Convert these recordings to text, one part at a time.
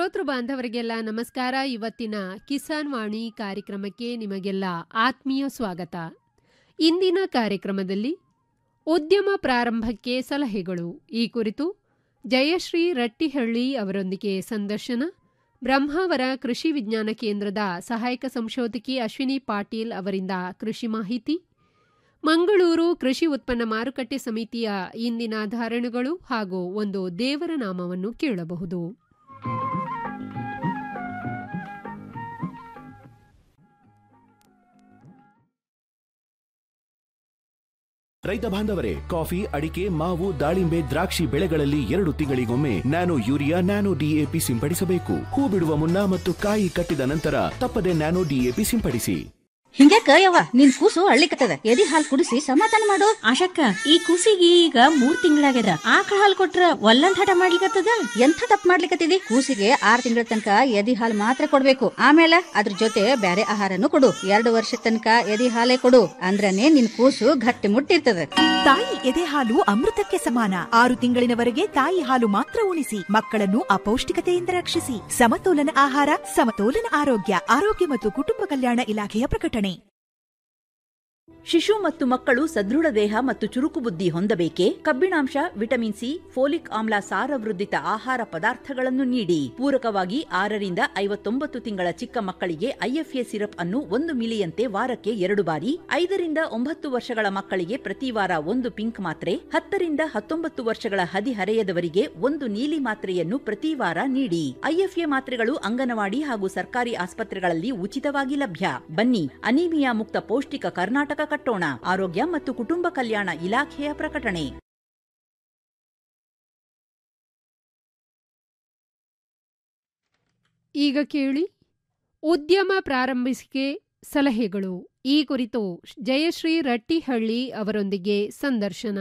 ಶ್ರೋತೃ ಬಾಂಧವರಿಗೆಲ್ಲ ನಮಸ್ಕಾರ ಇವತ್ತಿನ ಕಿಸಾನ್ ವಾಣಿ ಕಾರ್ಯಕ್ರಮಕ್ಕೆ ನಿಮಗೆಲ್ಲ ಆತ್ಮೀಯ ಸ್ವಾಗತ ಇಂದಿನ ಕಾರ್ಯಕ್ರಮದಲ್ಲಿ ಉದ್ಯಮ ಪ್ರಾರಂಭಕ್ಕೆ ಸಲಹೆಗಳು ಈ ಕುರಿತು ಜಯಶ್ರೀ ರಟ್ಟಿಹಳ್ಳಿ ಅವರೊಂದಿಗೆ ಸಂದರ್ಶನ ಬ್ರಹ್ಮಾವರ ಕೃಷಿ ವಿಜ್ಞಾನ ಕೇಂದ್ರದ ಸಹಾಯಕ ಸಂಶೋಧಕಿ ಅಶ್ವಿನಿ ಪಾಟೀಲ್ ಅವರಿಂದ ಕೃಷಿ ಮಾಹಿತಿ ಮಂಗಳೂರು ಕೃಷಿ ಉತ್ಪನ್ನ ಮಾರುಕಟ್ಟೆ ಸಮಿತಿಯ ಇಂದಿನ ಧಾರಣೆಗಳು ಹಾಗೂ ಒಂದು ದೇವರ ನಾಮವನ್ನು ಕೇಳಬಹುದು ರೈತ ಬಾಂಧವರೇ ಕಾಫಿ ಅಡಿಕೆ ಮಾವು ದಾಳಿಂಬೆ ದ್ರಾಕ್ಷಿ ಬೆಳೆಗಳಲ್ಲಿ ಎರಡು ತಿಂಗಳಿಗೊಮ್ಮೆ ನ್ಯಾನೋ ಯೂರಿಯಾ ನ್ಯಾನೋ ಡಿಎಪಿ ಸಿಂಪಡಿಸಬೇಕು ಹೂ ಬಿಡುವ ಮುನ್ನ ಮತ್ತು ಕಾಯಿ ಕಟ್ಟಿದ ನಂತರ ತಪ್ಪದೆ ನ್ಯಾನೋ ಡಿಎಪಿ ಸಿಂಪಡಿಸಿ ಹಿಂಗ್ಯಾಕ ಯವ್ವ ನಿನ್ ಕೂಸು ಅಳ್ಳಿಕತ್ತದ ಎದಿ ಹಾಲ್ ಕುಡಿಸಿ ಸಮಾಧಾನ ಮಾಡು ಆಶಕ್ಕ ಈ ಕೂಸಿಗೆ ಈಗ ಮೂರ್ ತಿಂಗಳಾಗ್ಯದ ಆಕಳ ಹಾಲ್ ಕೊಟ್ರ ಒಲ್ಲಂದ್ ಹಠ ಮಾಡ್ಲಿಕತ್ತದ ಎಂಥ ತಪ್ಪು ಮಾಡ್ಲಿಕತ್ತಿದಿ ಕೂಸಿಗೆ ಆರ್ ತಿಂಗಳ ತನಕ ಎದಿ ಹಾಲ್ ಮಾತ್ರ ಕೊಡ್ಬೇಕು ಆಮೇಲೆ ಅದ್ರ ಜೊತೆ ಬ್ಯಾರೆ ಆಹಾರನು ಕೊಡು ಎರಡು ವರ್ಷ ತನಕ ಎದಿ ಹಾಲೇ ಕೊಡು ಅಂದ್ರನೇ ನಿನ್ ಕೂಸು ಗಟ್ಟಿ ಮುಟ್ಟಿರ್ತದ ತಾಯಿ ಎದೆ ಹಾಲು ಅಮೃತಕ್ಕೆ ಸಮಾನ ಆರು ತಿಂಗಳಿನವರೆಗೆ ತಾಯಿ ಹಾಲು ಮಾತ್ರ ಉಣಿಸಿ ಮಕ್ಕಳನ್ನು ಅಪೌಷ್ಟಿಕತೆಯಿಂದ ರಕ್ಷಿಸಿ ಸಮತೋಲನ ಆಹಾರ ಸಮತೋಲನ ಆರೋಗ್ಯ ಆರೋಗ್ಯ ಮತ್ತು ಕುಟುಂಬ ಕಲ್ಯಾಣ ಇಲಾಖೆಯ ಪ್ರಕಟಣೆ ಶಿಶು ಮತ್ತು ಮಕ್ಕಳು ಸದೃಢ ದೇಹ ಮತ್ತು ಚುರುಕು ಬುದ್ಧಿ ಹೊಂದಬೇಕೆ ಕಬ್ಬಿಣಾಂಶ ವಿಟಮಿನ್ ಸಿ ಫೋಲಿಕ್ ಆಮ್ಲ ಸಾರವೃದ್ಧಿತ ಆಹಾರ ಪದಾರ್ಥಗಳನ್ನು ನೀಡಿ ಪೂರಕವಾಗಿ ಆರರಿಂದ ಐವತ್ತೊಂಬತ್ತು ತಿಂಗಳ ಚಿಕ್ಕ ಮಕ್ಕಳಿಗೆ ಐಎಫ್ಎ ಸಿರಪ್ ಅನ್ನು ಒಂದು ಮಿಲಿಯಂತೆ ವಾರಕ್ಕೆ ಎರಡು ಬಾರಿ ಐದರಿಂದ ಒಂಬತ್ತು ವರ್ಷಗಳ ಮಕ್ಕಳಿಗೆ ಪ್ರತಿ ವಾರ ಒಂದು ಪಿಂಕ್ ಮಾತ್ರೆ ಹತ್ತರಿಂದ ಹತ್ತೊಂಬತ್ತು ವರ್ಷಗಳ ಹದಿಹರೆಯದವರಿಗೆ ಒಂದು ನೀಲಿ ಮಾತ್ರೆಯನ್ನು ಪ್ರತಿ ವಾರ ನೀಡಿ ಐಎಫ್ಎ ಮಾತ್ರೆಗಳು ಅಂಗನವಾಡಿ ಹಾಗೂ ಸರ್ಕಾರಿ ಆಸ್ಪತ್ರೆಗಳಲ್ಲಿ ಉಚಿತವಾಗಿ ಲಭ್ಯ ಬನ್ನಿ ಅನೀಮಿಯಾ ಮುಕ್ತ ಪೌಷ್ಟಿಕ ಕರ್ನಾಟಕ ಕಟ್ಟೋಣ ಆರೋಗ್ಯ ಮತ್ತು ಕುಟುಂಬ ಕಲ್ಯಾಣ ಇಲಾಖೆಯ ಪ್ರಕಟಣೆ ಈಗ ಕೇಳಿ ಉದ್ಯಮ ಪ್ರಾರಂಭಿಸಿಕೆ ಸಲಹೆಗಳು ಈ ಕುರಿತು ಜಯಶ್ರೀ ರಟ್ಟಿಹಳ್ಳಿ ಅವರೊಂದಿಗೆ ಸಂದರ್ಶನ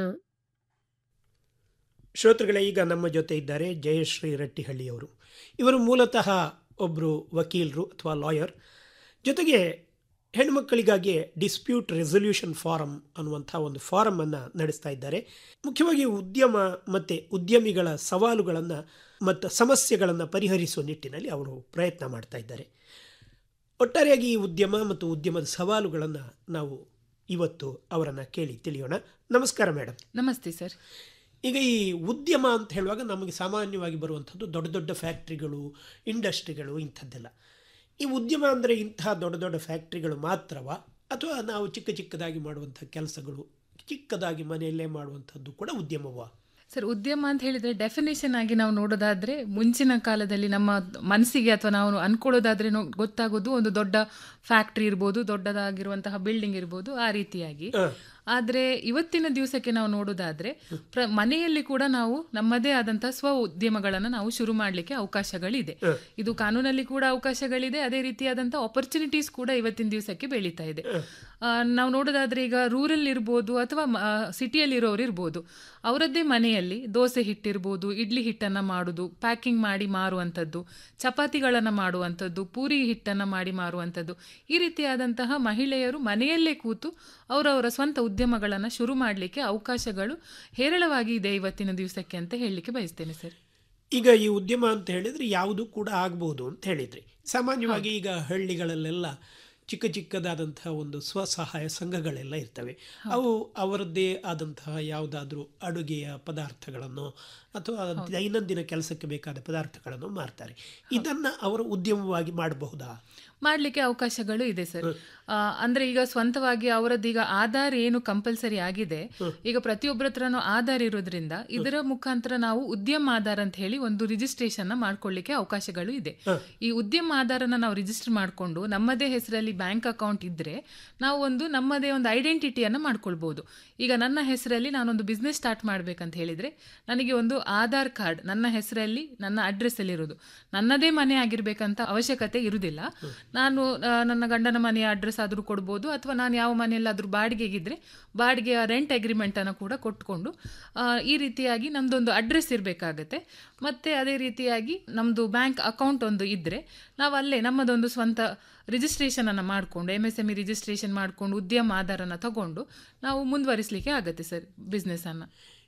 ಶ್ರೋತೃಗಳೇ ಈಗ ನಮ್ಮ ಜೊತೆ ಇದ್ದಾರೆ ಜಯಶ್ರೀ ರಟ್ಟಿಹಳ್ಳಿಯವರು ಇವರು ಮೂಲತಃ ಒಬ್ಬರು ವಕೀಲರು ಅಥವಾ ಲಾಯರ್ ಜೊತೆಗೆ ಹೆಣ್ಮಕ್ಕಳಿಗಾಗಿ ಡಿಸ್ಪ್ಯೂಟ್ ರೆಸೊಲ್ಯೂಷನ್ ಫಾರಂ ಅನ್ನುವಂಥ ಒಂದು ಫಾರಮನ್ನು ನಡೆಸ್ತಾ ಇದ್ದಾರೆ ಮುಖ್ಯವಾಗಿ ಉದ್ಯಮ ಮತ್ತು ಉದ್ಯಮಿಗಳ ಸವಾಲುಗಳನ್ನು ಮತ್ತು ಸಮಸ್ಯೆಗಳನ್ನು ಪರಿಹರಿಸುವ ನಿಟ್ಟಿನಲ್ಲಿ ಅವರು ಪ್ರಯತ್ನ ಮಾಡ್ತಾ ಇದ್ದಾರೆ ಒಟ್ಟಾರೆಯಾಗಿ ಈ ಉದ್ಯಮ ಮತ್ತು ಉದ್ಯಮದ ಸವಾಲುಗಳನ್ನು ನಾವು ಇವತ್ತು ಅವರನ್ನು ಕೇಳಿ ತಿಳಿಯೋಣ ನಮಸ್ಕಾರ ಮೇಡಮ್ ನಮಸ್ತೆ ಸರ್ ಈಗ ಈ ಉದ್ಯಮ ಅಂತ ಹೇಳುವಾಗ ನಮಗೆ ಸಾಮಾನ್ಯವಾಗಿ ಬರುವಂಥದ್ದು ದೊಡ್ಡ ದೊಡ್ಡ ಫ್ಯಾಕ್ಟ್ರಿಗಳು ಇಂಡಸ್ಟ್ರಿಗಳು ಇಂಥದ್ದೆಲ್ಲ ಈ ಉದ್ಯಮ ಅಂದರೆ ಇಂತಹ ದೊಡ್ಡ ದೊಡ್ಡ ಫ್ಯಾಕ್ಟ್ರಿಗಳು ಮಾತ್ರವಾ ಅಥವಾ ನಾವು ಚಿಕ್ಕ ಚಿಕ್ಕದಾಗಿ ಮಾಡುವಂಥ ಕೆಲಸಗಳು ಚಿಕ್ಕದಾಗಿ ಮನೆಯಲ್ಲೇ ಮಾಡುವಂಥದ್ದು ಕೂಡ ಉದ್ಯಮವಾ ಸರ್ ಉದ್ಯಮ ಅಂತ ಹೇಳಿದ್ರೆ ಡೆಫಿನೇಷನ್ ಆಗಿ ನಾವು ನೋಡೋದಾದ್ರೆ ಮುಂಚಿನ ಕಾಲದಲ್ಲಿ ನಮ್ಮ ಮನಸ್ಸಿಗೆ ಅಥವಾ ನಾವು ಅನ್ಕೊಳ್ಳೋದಾದ್ರೆ ನೋ- ಗೊತ್ತಾಗೋದು ಒಂದು ದೊಡ್ಡ ಫ್ಯಾಕ್ಟ್ರಿ ಇರ್ಬೋದು ದೊಡ್ಡದಾಗಿರುವಂತಹ ಬಿಲ್ಡಿಂಗ್ ಇರ್ಬೋದು ಆ ರೀತಿಯಾಗಿ ಆದ್ರೆ ಇವತ್ತಿನ ದಿವಸಕ್ಕೆ ನಾವು ನೋಡೋದಾದ್ರೆ ಪ್ರ ಮನೆಯಲ್ಲಿ ಕೂಡ ನಾವು ನಮ್ಮದೇ ಆದಂತಹ ಸ್ವ ಉದ್ಯಮಗಳನ್ನು ನಾವು ಶುರು ಮಾಡಲಿಕ್ಕೆ ಅವಕಾಶಗಳಿದೆ ಇದು ಕಾನೂನಲ್ಲಿ ಕೂಡ ಅವಕಾಶಗಳಿದೆ ಅದೇ ರೀತಿಯಾದಂತಹ ಆಪರ್ಚುನಿಟೀಸ್ ಕೂಡ ಇವತ್ತಿನ ದಿವಸಕ್ಕೆ ಬೆಳೀತಾ ಇದೆ ಆ, ನಾವು ನೋಡೋದಾದ್ರೆ ಈಗ ರೂರಲ್ ಇರ್ಬೋದು ಅಥವಾ ಸಿಟಿಯಲ್ಲಿ ಇರೋರು ಇರ್ಬೋದು ಅವರದ್ದೇ ಮನೆಯಲ್ಲಿ ದೋಸೆ ಹಿಟ್ಟಿರ್ಬೋದು ಇಡ್ಲಿ ಹಿಟ್ಟನ್ನು ಮಾಡೋದು ಪ್ಯಾಕಿಂಗ್ ಮಾಡಿ ಮಾರುವಂಥದ್ದು ಚಪಾತಿಗಳನ್ನು ಮಾಡುವಂಥದ್ದು ಪೂರಿ ಹಿಟ್ಟನ್ನು ಮಾಡಿ ಮಾರುವಂಥದ್ದು ಈ ರೀತಿಯಾದಂತಹ ಮಹಿಳೆಯರು ಮನೆಯಲ್ಲೇ ಕೂತು ಅವರವರ ಸ್ವಂತ ಉದ್ಯಮಗಳನ್ನು ಶುರು ಮಾಡಲಿಕ್ಕೆ ಅವಕಾಶಗಳು ಹೇರಳವಾಗಿ ಇದೆ ಇವತ್ತಿನ ದಿವಸಕ್ಕೆ ಅಂತ ಹೇಳಲಿಕ್ಕೆ ಬಯಸ್ತೇನೆ ಸರ್ ಈಗ ಈ ಉದ್ಯಮ ಅಂತ ಹೇಳಿದರೆ ಯಾವುದು ಕೂಡ ಆಗ್ಬೋದು ಅಂತ ಹೇಳಿದ್ರಿ ಸಾಮಾನ್ಯವಾಗಿ ಈಗ ಹಳ್ಳಿಗಳಲ್ಲೆಲ್ಲ ಚಿಕ್ಕ ಚಿಕ್ಕದಾದಂತಹ ಒಂದು ಸ್ವಸಹಾಯ ಸಂಘಗಳೆಲ್ಲ ಇರ್ತವೆ ಅವು ಅವರದ್ದೇ ಆದಂತಹ ಯಾವುದಾದ್ರೂ ಅಡುಗೆಯ ಪದಾರ್ಥಗಳನ್ನು ಅಥವಾ ದೈನಂದಿನ ಕೆಲಸಕ್ಕೆ ಬೇಕಾದ ಪದಾರ್ಥಗಳನ್ನು ಮಾರ್ತಾರೆ ಇದನ್ನು ಅವರು ಉದ್ಯಮವಾಗಿ ಮಾಡಬಹುದಾ ಮಾಡಲಿಕ್ಕೆ ಅವಕಾಶಗಳು ಇದೆ ಸರ್ ಆ, ಅಂದ್ರೆ ಈಗ ಸ್ವಂತವಾಗಿ ಅವರದ್ದೀಗ ಆಧಾರ್ ಏನು ಕಂಪಲ್ಸರಿ ಆಗಿದೆ ಈಗ ಪ್ರತಿಯೊಬ್ಬರ ಹತ್ರನೂ ಆಧಾರ್ ಇರೋದ್ರಿಂದ ಇದರ ಮುಖಾಂತರ ನಾವು ಉದ್ಯಮ ಆಧಾರ್ ಅಂತ ಹೇಳಿ ಒಂದು ರಿಜಿಸ್ಟ್ರೇಷನ್ ಮಾಡ್ಕೊಳ್ಳಿಕ್ಕೆ ಅವಕಾಶಗಳು ಇದೆ ಈ ಉದ್ಯಮ ಆಧಾರನ ನಾವು ರಿಜಿಸ್ಟರ್ ಮಾಡಿಕೊಂಡು ನಮ್ಮದೇ ಹೆಸರಲ್ಲಿ ಬ್ಯಾಂಕ್ ಅಕೌಂಟ್ ಇದ್ರೆ ನಾವು ಒಂದು ನಮ್ಮದೇ ಒಂದು ಐಡೆಂಟಿಟಿಯನ್ನು ಮಾಡ್ಕೊಳ್ಬಹುದು ಈಗ ನನ್ನ ಹೆಸರಲ್ಲಿ ನಾನೊಂದು ಬಿಸ್ನೆಸ್ ಸ್ಟಾರ್ಟ್ ಮಾಡ್ಬೇಕಂತ ಹೇಳಿದ್ರೆ ನನಗೆ ಒಂದು ಆಧಾರ್ ಕಾರ್ಡ್ ನನ್ನ ಹೆಸರಲ್ಲಿ ನನ್ನ ಅಡ್ರೆಸ್ ಅಲ್ಲಿ ಇರೋದು ನನ್ನದೇ ಮನೆ ಆಗಿರ್ಬೇಕಂತ ಅವಶ್ಯಕತೆ ಇರುವುದಿಲ್ಲ ನಾನು ಆ, ನನ್ನ ಗಂಡನ ಮನೆಯ ಅಡ್ರೆಸ್ ಆದರೂ ಕೊಡ್ಬೋದು ಅಥವಾ ನಾನು ಯಾವ ಮನೆಯಲ್ಲಾದರೂ ಬಾಡಿಗೆಗಿದ್ರೆ ಬಾಡಿಗೆಯ ರೆಂಟ್ ಅಗ್ರಿಮೆಂಟ್ ಅನ್ನು ಕೂಡ ಕೊಟ್ಕೊಂಡು ಆ, ಈ ರೀತಿಯಾಗಿ ನಮ್ದೊಂದು ಅಡ್ರೆಸ್ ಇರಬೇಕಾಗತ್ತೆ ಮತ್ತೆ ಅದೇ ರೀತಿಯಾಗಿ ನಮ್ಮದು ಬ್ಯಾಂಕ್ ಅಕೌಂಟ್ ಒಂದು ಇದ್ರೆ ನಾವು ಅಲ್ಲೇ ನಮ್ಮದೊಂದು ಸ್ವಂತ ರಿಜಿಸ್ಟ್ರೇಷನ್ ಅನ್ನು ಮಾಡಿಕೊಂಡು M S M E registration ಮಾಡಿಕೊಂಡು ಉದ್ಯಮ ಆಧಾರನ ತಗೊಂಡು ನಾವು ಮುಂದುವರಿಸಲಿಕ್ಕೆ ಆಗತ್ತೆ ಸರ್ ಬಿಸ್ನೆಸ್ ಅನ್ನ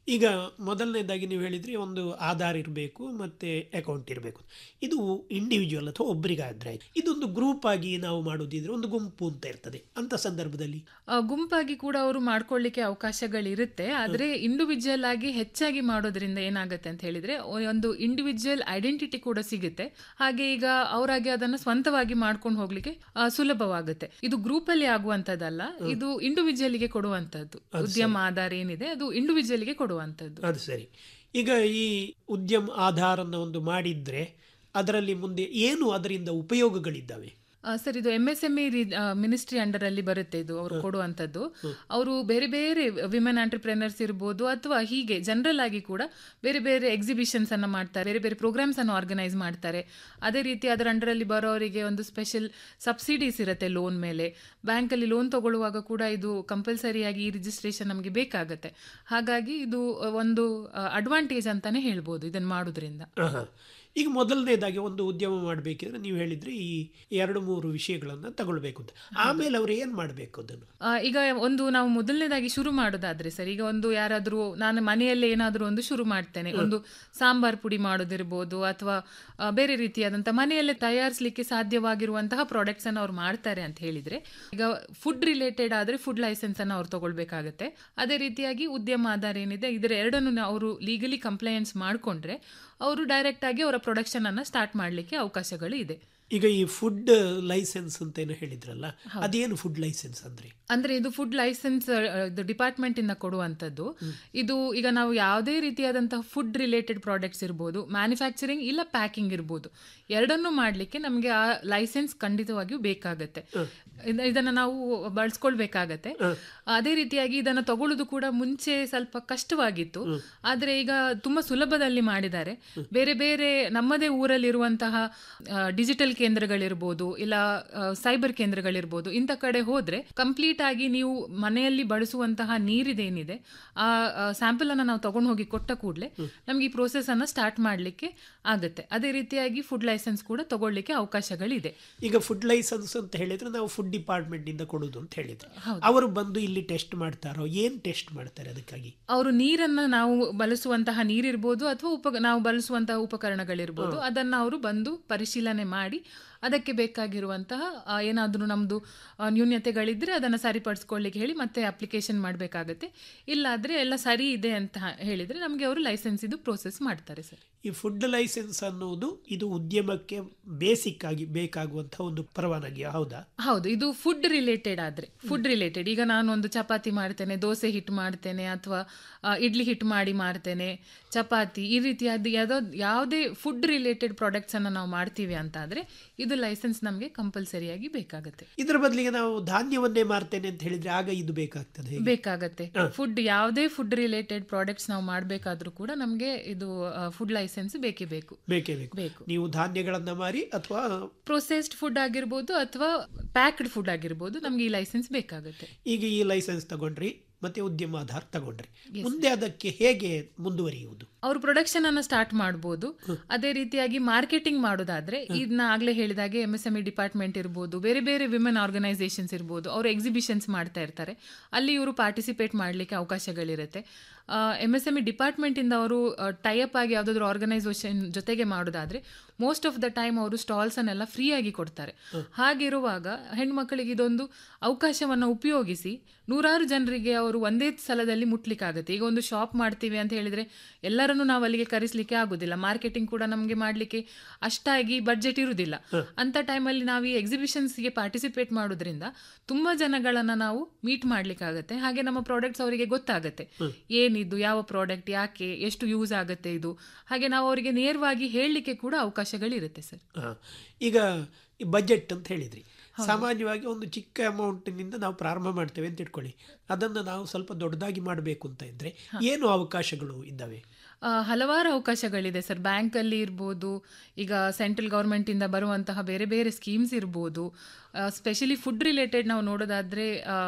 ಈಗ ಮೊದಲನೇದಾಗಿ ನೀವು ಹೇಳಿದ್ರಿ ಒಂದು ಆಧಾರ್ ಇರಬೇಕು ಮತ್ತೆ ಅಕೌಂಟ್ ಇರಬೇಕು ಇದು ಇಂಡಿವಿಜುವಲ್ ಅಥವಾ ಒಬ್ಬರಿಗಾದ್ರೆ ಆಯ್ತು ಇದೊಂದು ಗ್ರೂಪ್ ಆಗಿ ನಾವು ಮಾಡೋದಿದ್ರೆ ಒಂದು ಗುಂಪು ಅಂತ ಇರ್ತದೆ ಅಂತ ಸಂದರ್ಭದಲ್ಲಿ ಆ, ಗುಂಪಾಗಿ ಕೂಡ ಅವರು ಮಾಡ್ಕೊಳ್ಳಿಕ್ಕೆ ಅವಕಾಶಗಳಿರುತ್ತೆ ಆದ್ರೆ ಇಂಡಿವಿಜುವಲ್ ಆಗಿ ಹೆಚ್ಚಾಗಿ ಮಾಡೋದ್ರಿಂದ ಏನಾಗುತ್ತೆ ಅಂತ ಹೇಳಿದ್ರೆ ಒಂದು ಇಂಡಿವಿಜುವಲ್ ಐಡೆಂಟಿಟಿ ಕೂಡ ಸಿಗುತ್ತೆ ಹಾಗೆ ಈಗ ಅವರಾಗಿ ಅದನ್ನ ಸ್ವಂತವಾಗಿ ಮಾಡ್ಕೊಂಡು ಹೋಗ್ಲಿಕ್ಕೆ ಆ, ಸುಲಭವಾಗುತ್ತೆ ಇದು ಗ್ರೂಪ್ ಅಲ್ಲಿ ಆಗುವಂತದ್ದಲ್ಲ ಇದು ಇಂಡಿವಿಜುವಲ್ಗೆ ಕೊಡುವಂತದ್ದು ಉದ್ಯಮ ಆಧಾರ ಏನಿದೆ ಅದು ಇಂಡಿವಿಜುವಲ್ಗೆ ಕೊಡುವಂತದ್ದು ಅದು ಸರಿ ಈಗ ಈ ಉದ್ಯಮ ಆಧಾರನ ಒಂದು ಮಾಡಿದ್ರೆ ಅದರಲ್ಲಿ ಮುಂದೆ ಏನು ಅದರಿಂದ ಉಪಯೋಗಗಳಿದ್ದಾವೆ ಆ, ಸರ್ ಇದು M S M E ministry under ಅಲ್ಲಿ ಬರುತ್ತೆ ಇದು ಅವರು ಕೊಡುವಂತದ್ದು ಅವರು ಬೇರೆ ಬೇರೆ ವಿಮೆನ್ ಆಂಟರ್ಪ್ರೆನರ್ಸ್ ಇರ್ಬೋದು ಅಥವಾ ಹೀಗೆ ಜನರಲ್ ಆಗಿ ಕೂಡ ಬೇರೆ ಬೇರೆ ಎಕ್ಸಿಬಿಷನ್ಸ್ ಅನ್ನ ಮಾಡ್ತಾರೆ ಬೇರೆ ಬೇರೆ ಪ್ರೋಗ್ರಾಮ್ಸ್ ಅನ್ನು ಆರ್ಗನೈಸ್ ಮಾಡ್ತಾರೆ ಅದೇ ರೀತಿ ಅದರ ಅಂಡರ್ ಅಲ್ಲಿ ಬರೋರಿಗೆ ಒಂದು ಸ್ಪೆಷಲ್ ಸಬ್ಸಿಡೀಸ್ ಇರುತ್ತೆ ಲೋನ್ ಮೇಲೆ ಬ್ಯಾಂಕ್ ಅಲ್ಲಿ ಲೋನ್ ತಗೊಳ್ಳುವಾಗ ಕೂಡ ಇದು ಕಂಪಲ್ಸರಿಯಾಗಿ ಈ ರಿಜಿಸ್ಟ್ರೇಷನ್ ನಮಗೆ ಬೇಕಾಗುತ್ತೆ ಹಾಗಾಗಿ ಇದು ಒಂದು ಅಡ್ವಾಂಟೇಜ್ ಅಂತಾನೆ ಹೇಳ್ಬೋದು ಇದನ್ನ ಮಾಡೋದ್ರಿಂದ ಆಹಾ. ಈಗ ಮೊದಲನೇದಾಗಿ ಒಂದು ಉದ್ಯಮ ಮಾಡಬೇಕಿದ್ರೆ ನೀವು ಹೇಳಿದ್ರೆ ಈ ಎರಡು ಮೂರು ವಿಷಯಗಳನ್ನು ತಗೊಳ್ಬೇಕು ಅಂತ ಆಮೇಲೆ ಅವ್ರು ಏನು ಮಾಡಬೇಕು ಅದನ್ನು ಆ, ಈಗ ಒಂದು ನಾವು ಮೊದಲನೇದಾಗಿ ಶುರು ಮಾಡೋದಾದ್ರೆ ಸರ್ ಈಗ ಒಂದು ಯಾರಾದ್ರೂ ನಾನು ಮನೆಯಲ್ಲೇ ಏನಾದರೂ ಒಂದು ಶುರು ಮಾಡ್ತೇನೆ ಒಂದು ಸಾಂಬಾರ್ ಪುಡಿ ಮಾಡೋದಿರ್ಬೋದು ಅಥವಾ ಆ, ಬೇರೆ ರೀತಿಯಾದಂಥ ಮನೆಯಲ್ಲೇ ತಯಾರಿಸಲಿಕ್ಕೆ ಸಾಧ್ಯವಾಗಿರುವಂತಹ ಪ್ರಾಡಕ್ಟ್ಸ್ ಅನ್ನು ಅವ್ರು ಮಾಡ್ತಾರೆ ಅಂತ ಹೇಳಿದ್ರೆ ಈಗ ಫುಡ್ ರಿಲೇಟೆಡ್ ಆದ್ರೆ ಫುಡ್ ಲೈಸೆನ್ಸ್ ಅನ್ನು ಅವ್ರು ತಗೊಳ್ಬೇಕಾಗತ್ತೆ ಅದೇ ರೀತಿಯಾಗಿ ಉದ್ಯಮ ಆಧಾರ ಏನಿದೆ ಇದರ ಎರಡನ್ನು ಅವರು ಲೀಗಲಿ ಕಂಪ್ಲೈನ್ಸ್ ಮಾಡಿಕೊಂಡ್ರೆ ಅವರು ಡೈರೆಕ್ಟ್ ಆಗಿ ಅವರ ಪ್ರೊಡಕ್ಷನ್ ಅನ್ನ ಸ್ಟಾರ್ಟ್ ಮಾಡಲಿಕ್ಕೆ ಅವಕಾಶಗಳು ಇದೆ ಈಗ ಈ ಫುಡ್ ಲೈಸೆನ್ಸ್ ಅಂತ ಏನೋ ಹೇಳಿದ್ರಲ್ಲ ಅದೇನು ಫುಡ್ ಲೈಸೆನ್ಸ್ ಅಂದ್ರೆ ಅಂದ್ರೆ ಇದು ಫುಡ್ ಲೈಸೆನ್ಸ್ ಇದು ಡಿಪಾರ್ಟ್ಮೆಂಟ್ ಇಂದ ಕೊಡುವಂತದ್ದು ಇದು ಈಗ ನಾವು ಯಾವುದೇ ರೀತಿಯಾದಂತಹ ಫುಡ್ ರಿಲೇಟೆಡ್ ಪ್ರಾಡಕ್ಟ್ಸ್ ಇರ್ಬೋದು ಮ್ಯಾನುಫ್ಯಾಕ್ಚರಿಂಗ್ ಇಲ್ಲ ಪ್ಯಾಕಿಂಗ್ ಇರ್ಬೋದು ಎರಡನ್ನೂ ಮಾಡಲಿಕ್ಕೆ ನಮಗೆ ಆ ಲೈಸೆನ್ಸ್ ಖಂಡಿತವಾಗಿಯೂ ಬೇಕಾಗತ್ತೆ ಇದ- ಇದನ್ನ ನಾವು ಬಳಸ್ಕೊಳ್ಬೇಕಾಗತ್ತೆ ಅದೇ ರೀತಿಯಾಗಿ ಇದನ್ನ ತಗೊಳ್ಳೋದು ಕೂಡ ಮುಂಚೆ ಸ್ವಲ್ಪ ಕಷ್ಟವಾಗಿತ್ತು ಆದ್ರೆ ಈಗ ತುಂಬಾ ಸುಲಭದಲ್ಲಿ ಮಾಡಿದ್ದಾರೆ ಬೇರೆ ಬೇರೆ ನಮ್ಮದೇ ಊರಲ್ಲಿರುವಂತಹ ಡಿಜಿಟಲ್ ಕೇಂದ್ರಗಳಿರ್ಬೋದು ಇಲ್ಲ ಸೈಬರ್ ಕೇಂದ್ರಗಳಿರ್ಬೋದು ಇಂಥ ಕಡೆ ಹೋದ್ರೆ ಕಂಪ್ಲೀಟ್ ಆಗಿ ನೀವು ಮನೆಯಲ್ಲಿ ಬಳಸುವಂತಹ ನೀರಿದೇನಿದೆ ಆ ಸ್ಯಾಂಪಲ್ ಅನ್ನ ನಾವು ತಗೊಂಡು ಹೋಗಿ ಕೊಟ್ಟ ಕೂಡಲೇ ನಮ್ಗೆ ಈ ಪ್ರೋಸೆಸ್ ಅನ್ನ ಸ್ಟಾರ್ಟ್ ಮಾಡ್ಲಿಕ್ಕೆ ಆಗುತ್ತೆ ಅದೇ ರೀತಿಯಾಗಿ ಫುಡ್ ಲೈಸೆನ್ಸ್ ಕೂಡ ತಗೊಳ್ಳಿಕ್ಕೆ ಅವಕಾಶಗಳಿದೆ ಈಗ ಫುಡ್ ಲೈಸೆನ್ಸ್ ಅಂತ ಹೇಳಿದ್ರೆ ನಾವು ಫುಡ್ ಡಿಪಾರ್ಟ್ಮೆಂಟ್ ಇಂದ ಕೊಡುದು ಅಂತ ಹೇಳಿದ್ರೆ ಅವರು ಬಂದು ಇಲ್ಲಿ ಟೆಸ್ಟ್ ಮಾಡ್ತಾರೋ ಏನ್ ಟೆಸ್ಟ್ ಮಾಡ್ತಾರೆ ಅದಕ್ಕಾಗಿ ಅವರು ನೀರನ್ನ ನಾವು ಬಳಸುವಂತಹ ನೀರಿರ್ಬೋದು ಅಥವಾ ಉಪ ನಾವು ಬಳಸುವಂತಹ ಉಪಕರಣಗಳಿರ್ಬೋದು ಅದನ್ನ ಅವರು ಬಂದು ಪರಿಶೀಲನೆ ಮಾಡಿ ಅದಕ್ಕೆ ಬೇಕಾಗಿರುವಂತಹ ಆ, ಏನಾದ್ರೂ ನಮ್ದು ಆ, ನ್ಯೂನ್ಯತೆಗಳಿದ್ರೆ ಅದನ್ನ ಸರಿಪಡಿಸ್ಕೊಳ್ಳಿಕ್ಕೆ ಹೇಳಿ ಮತ್ತೆ ಅಪ್ಲಿಕೇಶನ್ ಮಾಡಬೇಕಾಗತ್ತೆ ಇಲ್ಲಾದ್ರೆ ಎಲ್ಲ ಸರಿ ಇದೆ ಅಂತ ಹೇಳಿದ್ರೆ ನಮಗೆ ಅವರು ಲೈಸೆನ್ಸ್ ಇದು ಪ್ರೋಸೆಸ್ ಮಾಡ್ತಾರೆ ಸರ್ ಈ ಫುಡ್ ಲೈಸೆನ್ಸ್ ಅನ್ನೋದು ಇದು ಉದ್ಯಮಕ್ಕೆ ಬೇಸಿಕ್ ಆಗಿ ಬೇಕಾಗುವಂತಹ ಒಂದು ಪರವಾನಗಿ ಹೌದಾ ಹೌದು ಇದು ಫುಡ್ ರಿಲೇಟೆಡ್ ಆದ್ರೆ ಫುಡ್ ರಿಲೇಟೆಡ್ ಈಗ ನಾನು ಒಂದು ಚಪಾತಿ ಮಾಡ್ತೇನೆ ದೋಸೆ ಹಿಟ್ಟು ಮಾಡ್ತೇನೆ ಅಥವಾ ಆ, ಇಡ್ಲಿ ಹಿಟ್ಟು ಮಾಡಿ ಮಾಡ್ತೇನೆ ಚಪಾತಿ ಈ ರೀತಿಯಾದ ಯಾವುದೋ ಯಾವುದೇ ಫುಡ್ ರಿಲೇಟೆಡ್ ಪ್ರಾಡಕ್ಟ್ಸ್ ಅನ್ನ ನಾವು ಮಾಡ್ತೀವಿ ಅಂತ ಆದ್ರೆ ಇದು ಲೈಸೆನ್ಸ್ ನಮಗೆ ಕಂಪಲ್ಸರಿಯಾಗಿ ಬೇಕಾಗುತ್ತೆ ಇದರ ಬದಲಿಗೆ ನಾವು ಧಾನ್ಯವನ್ನೇ ಮಾರ್ತೇನೆ ಅಂತ ಹೇಳಿದ್ರೆ ಆಗ ಇದು ಬೇಕಾಗ್ತದೆ ಹೇಗೆ? ಬೇಕಾಗತ್ತೆ ಫುಡ್ ಯಾವುದೇ ಫುಡ್ ರಿಲೇಟೆಡ್ ಪ್ರಾಡಕ್ಟ್ಸ್ ನಾವು ಮಾಡಬೇಕಾದ್ರೂ ಕೂಡ ನಮಗೆ ಇದು ಫುಡ್ ಲೈಸೆನ್ಸ್ ಬೇಕೇ ಬೇಕು ಬೇಕೇ ಬೇಕು ಬೇಕು. ನೀವು ಧಾನ್ಯಗಳನ್ನ ಮಾರಿ ಅಥವಾ ಪ್ರೊಸೆಸ್ಡ್ ಫುಡ್ ಆಗಿರ್ಬೋದು ಅಥವಾ ಪ್ಯಾಕ್ಡ್ ಫುಡ್ ಆಗಿರ್ಬೋದು ನಮ್ಗೆ ಈ ಲೈಸೆನ್ಸ್ ಬೇಕಾಗುತ್ತೆ ಈಗ ಈ ಲೈಸೆನ್ಸ್ ತಗೊಂಡ್ರಿ ಮತ್ತೆ ಉದ್ಯಮ ಆಧಾರ್ ತಗೊಂಡ್ರಿ ಮುಂದೆ ಅದಕ್ಕೆ ಹೇಗೆ ಮುಂದುವರಿಯುವುದು ಅವರು ಪ್ರೊಡಕ್ಷನ್ ಅನ್ನ ಸ್ಟಾರ್ಟ್ ಮಾಡ್ಬೋದು ಅದೇ ರೀತಿಯಾಗಿ ಮಾರ್ಕೆಟಿಂಗ್ ಮಾಡೋದಾದ್ರೆ ಇದನ್ನ ಆಗ್ಲೇ ಹೇಳಿದಾಗೆ M S M E department ಇರ್ಬೋದು ಬೇರೆ ಬೇರೆ ವಿಮೆನ್ ಆರ್ಗನೈಸೇಷನ್ಸ್ ಇರ್ಬೋದು ಅವರು ಎಕ್ಸಿಬಿಷನ್ಸ್ ಮಾಡ್ತಾ ಇರ್ತಾರೆ ಅಲ್ಲಿ ಇವರು ಪಾರ್ಟಿಸಿಪೇಟ್ ಮಾಡಲಿಕ್ಕೆ ಅವಕಾಶಗಳಿರುತ್ತೆ M S M E department ಇಂದ ಅವರು ಟೈಅಪ್ ಆಗಿ ಯಾವುದಾದ್ರು ಆರ್ಗನೈಸೇಷನ್ ಜೊತೆಗೆ ಮಾಡೋದಾದ್ರೆ ಮೋಸ್ಟ್ ಆಫ್ ದ ಟೈಮ್ ಅವರು ಸ್ಟಾಲ್ಸ್ ಅನ್ನೆಲ್ಲ ಫ್ರೀ ಆಗಿ ಕೊಡ್ತಾರೆ ಹಾಗಿರುವಾಗ ಹೆಣ್ಮಕ್ಳಿಗೆ ಇದೊಂದು ಅವಕಾಶವನ್ನು ಉಪಯೋಗಿಸಿ ನೂರಾರು ಜನರಿಗೆ ಅವರು ಒಂದೇ ಸ್ಥಳದಲ್ಲಿ ಮುಟ್ಲಿಕ್ಕಾಗುತ್ತೆ ಈಗ ಒಂದು ಶಾಪ್ ಮಾಡ್ತೀವಿ ಅಂತ ಹೇಳಿದ್ರೆ ಎಲ್ಲರನ್ನು ನಾವು ಅಲ್ಲಿಗೆ ಕರೆಸ್ಲಿಕ್ಕೆ ಆಗುದಿಲ್ಲ ಮಾರ್ಕೆಟಿಂಗ್ ಕೂಡ ನಮಗೆ ಮಾಡ್ಲಿಕ್ಕೆ ಅಷ್ಟಾಗಿ ಬಡ್ಜೆಟ್ ಇರುವುದಿಲ್ಲ ಅಂತ ಟೈಮಲ್ಲಿ ನಾವು ಈ ಎಕ್ಸಿಬಿಷನ್ಸ್ಗೆ ಪಾರ್ಟಿಸಿಪೇಟ್ ಮಾಡೋದ್ರಿಂದ ತುಂಬಾ ಜನಗಳನ್ನ ನಾವು ಮೀಟ್ ಮಾಡ್ಲಿಕ್ಕಾಗತ್ತೆ ಹಾಗೆ ನಮ್ಮ ಪ್ರಾಡಕ್ಟ್ಸ್ ಅವರಿಗೆ ಗೊತ್ತಾಗತ್ತೆ ಏನಿದು ಯಾವ ಪ್ರಾಡಕ್ಟ್ ಯಾಕೆ ಎಷ್ಟು ಯೂಸ್ ಆಗುತ್ತೆ ಇದು ಹಾಗೆ ನಾವು ಅವರಿಗೆ ನೇರವಾಗಿ ಹೇಳಲಿಕ್ಕೆ ಕೂಡ ಅವಕಾಶಗಳಿರುತ್ತೆ ಸರ್ ಹಾ. ಈಗ ಈ ಬಜೆಟ್ ಅಂತ ಹೇಳಿದ್ರಿ ಸಾಮಾನ್ಯವಾಗಿ ಒಂದು ಚಿಕ್ಕ ಅಮೌಂಟಿನಿಂದ ನಾವು ಪ್ರಾರಂಭ ಮಾಡ್ತೇವೆ ಅಂತ ಇಟ್ಕೊಳ್ಳಿ ಅದನ್ನು ನಾವು ಸ್ವಲ್ಪ ದೊಡ್ಡದಾಗಿ ಮಾಡಬೇಕು ಅಂತ ಇದ್ರೆ ಏನು ಅವಕಾಶಗಳು ಇದ್ದಾವೆ ಆ, ಹಲವಾರು ಅವಕಾಶಗಳಿದೆ ಸರ್ ಬ್ಯಾಂಕಲ್ಲಿ ಇರ್ಬೋದು ಈಗ ಸೆಂಟ್ರಲ್ ಗೌರ್ಮೆಂಟಿಂದ ಬರುವಂತಹ ಬೇರೆ ಬೇರೆ ಸ್ಕೀಮ್ಸ್ ಇರ್ಬೋದು ಸ್ಪೆಷಲಿ ಫುಡ್ ರಿಲೇಟೆಡ್ ನಾವು ನೋಡೋದಾದ್ರೆ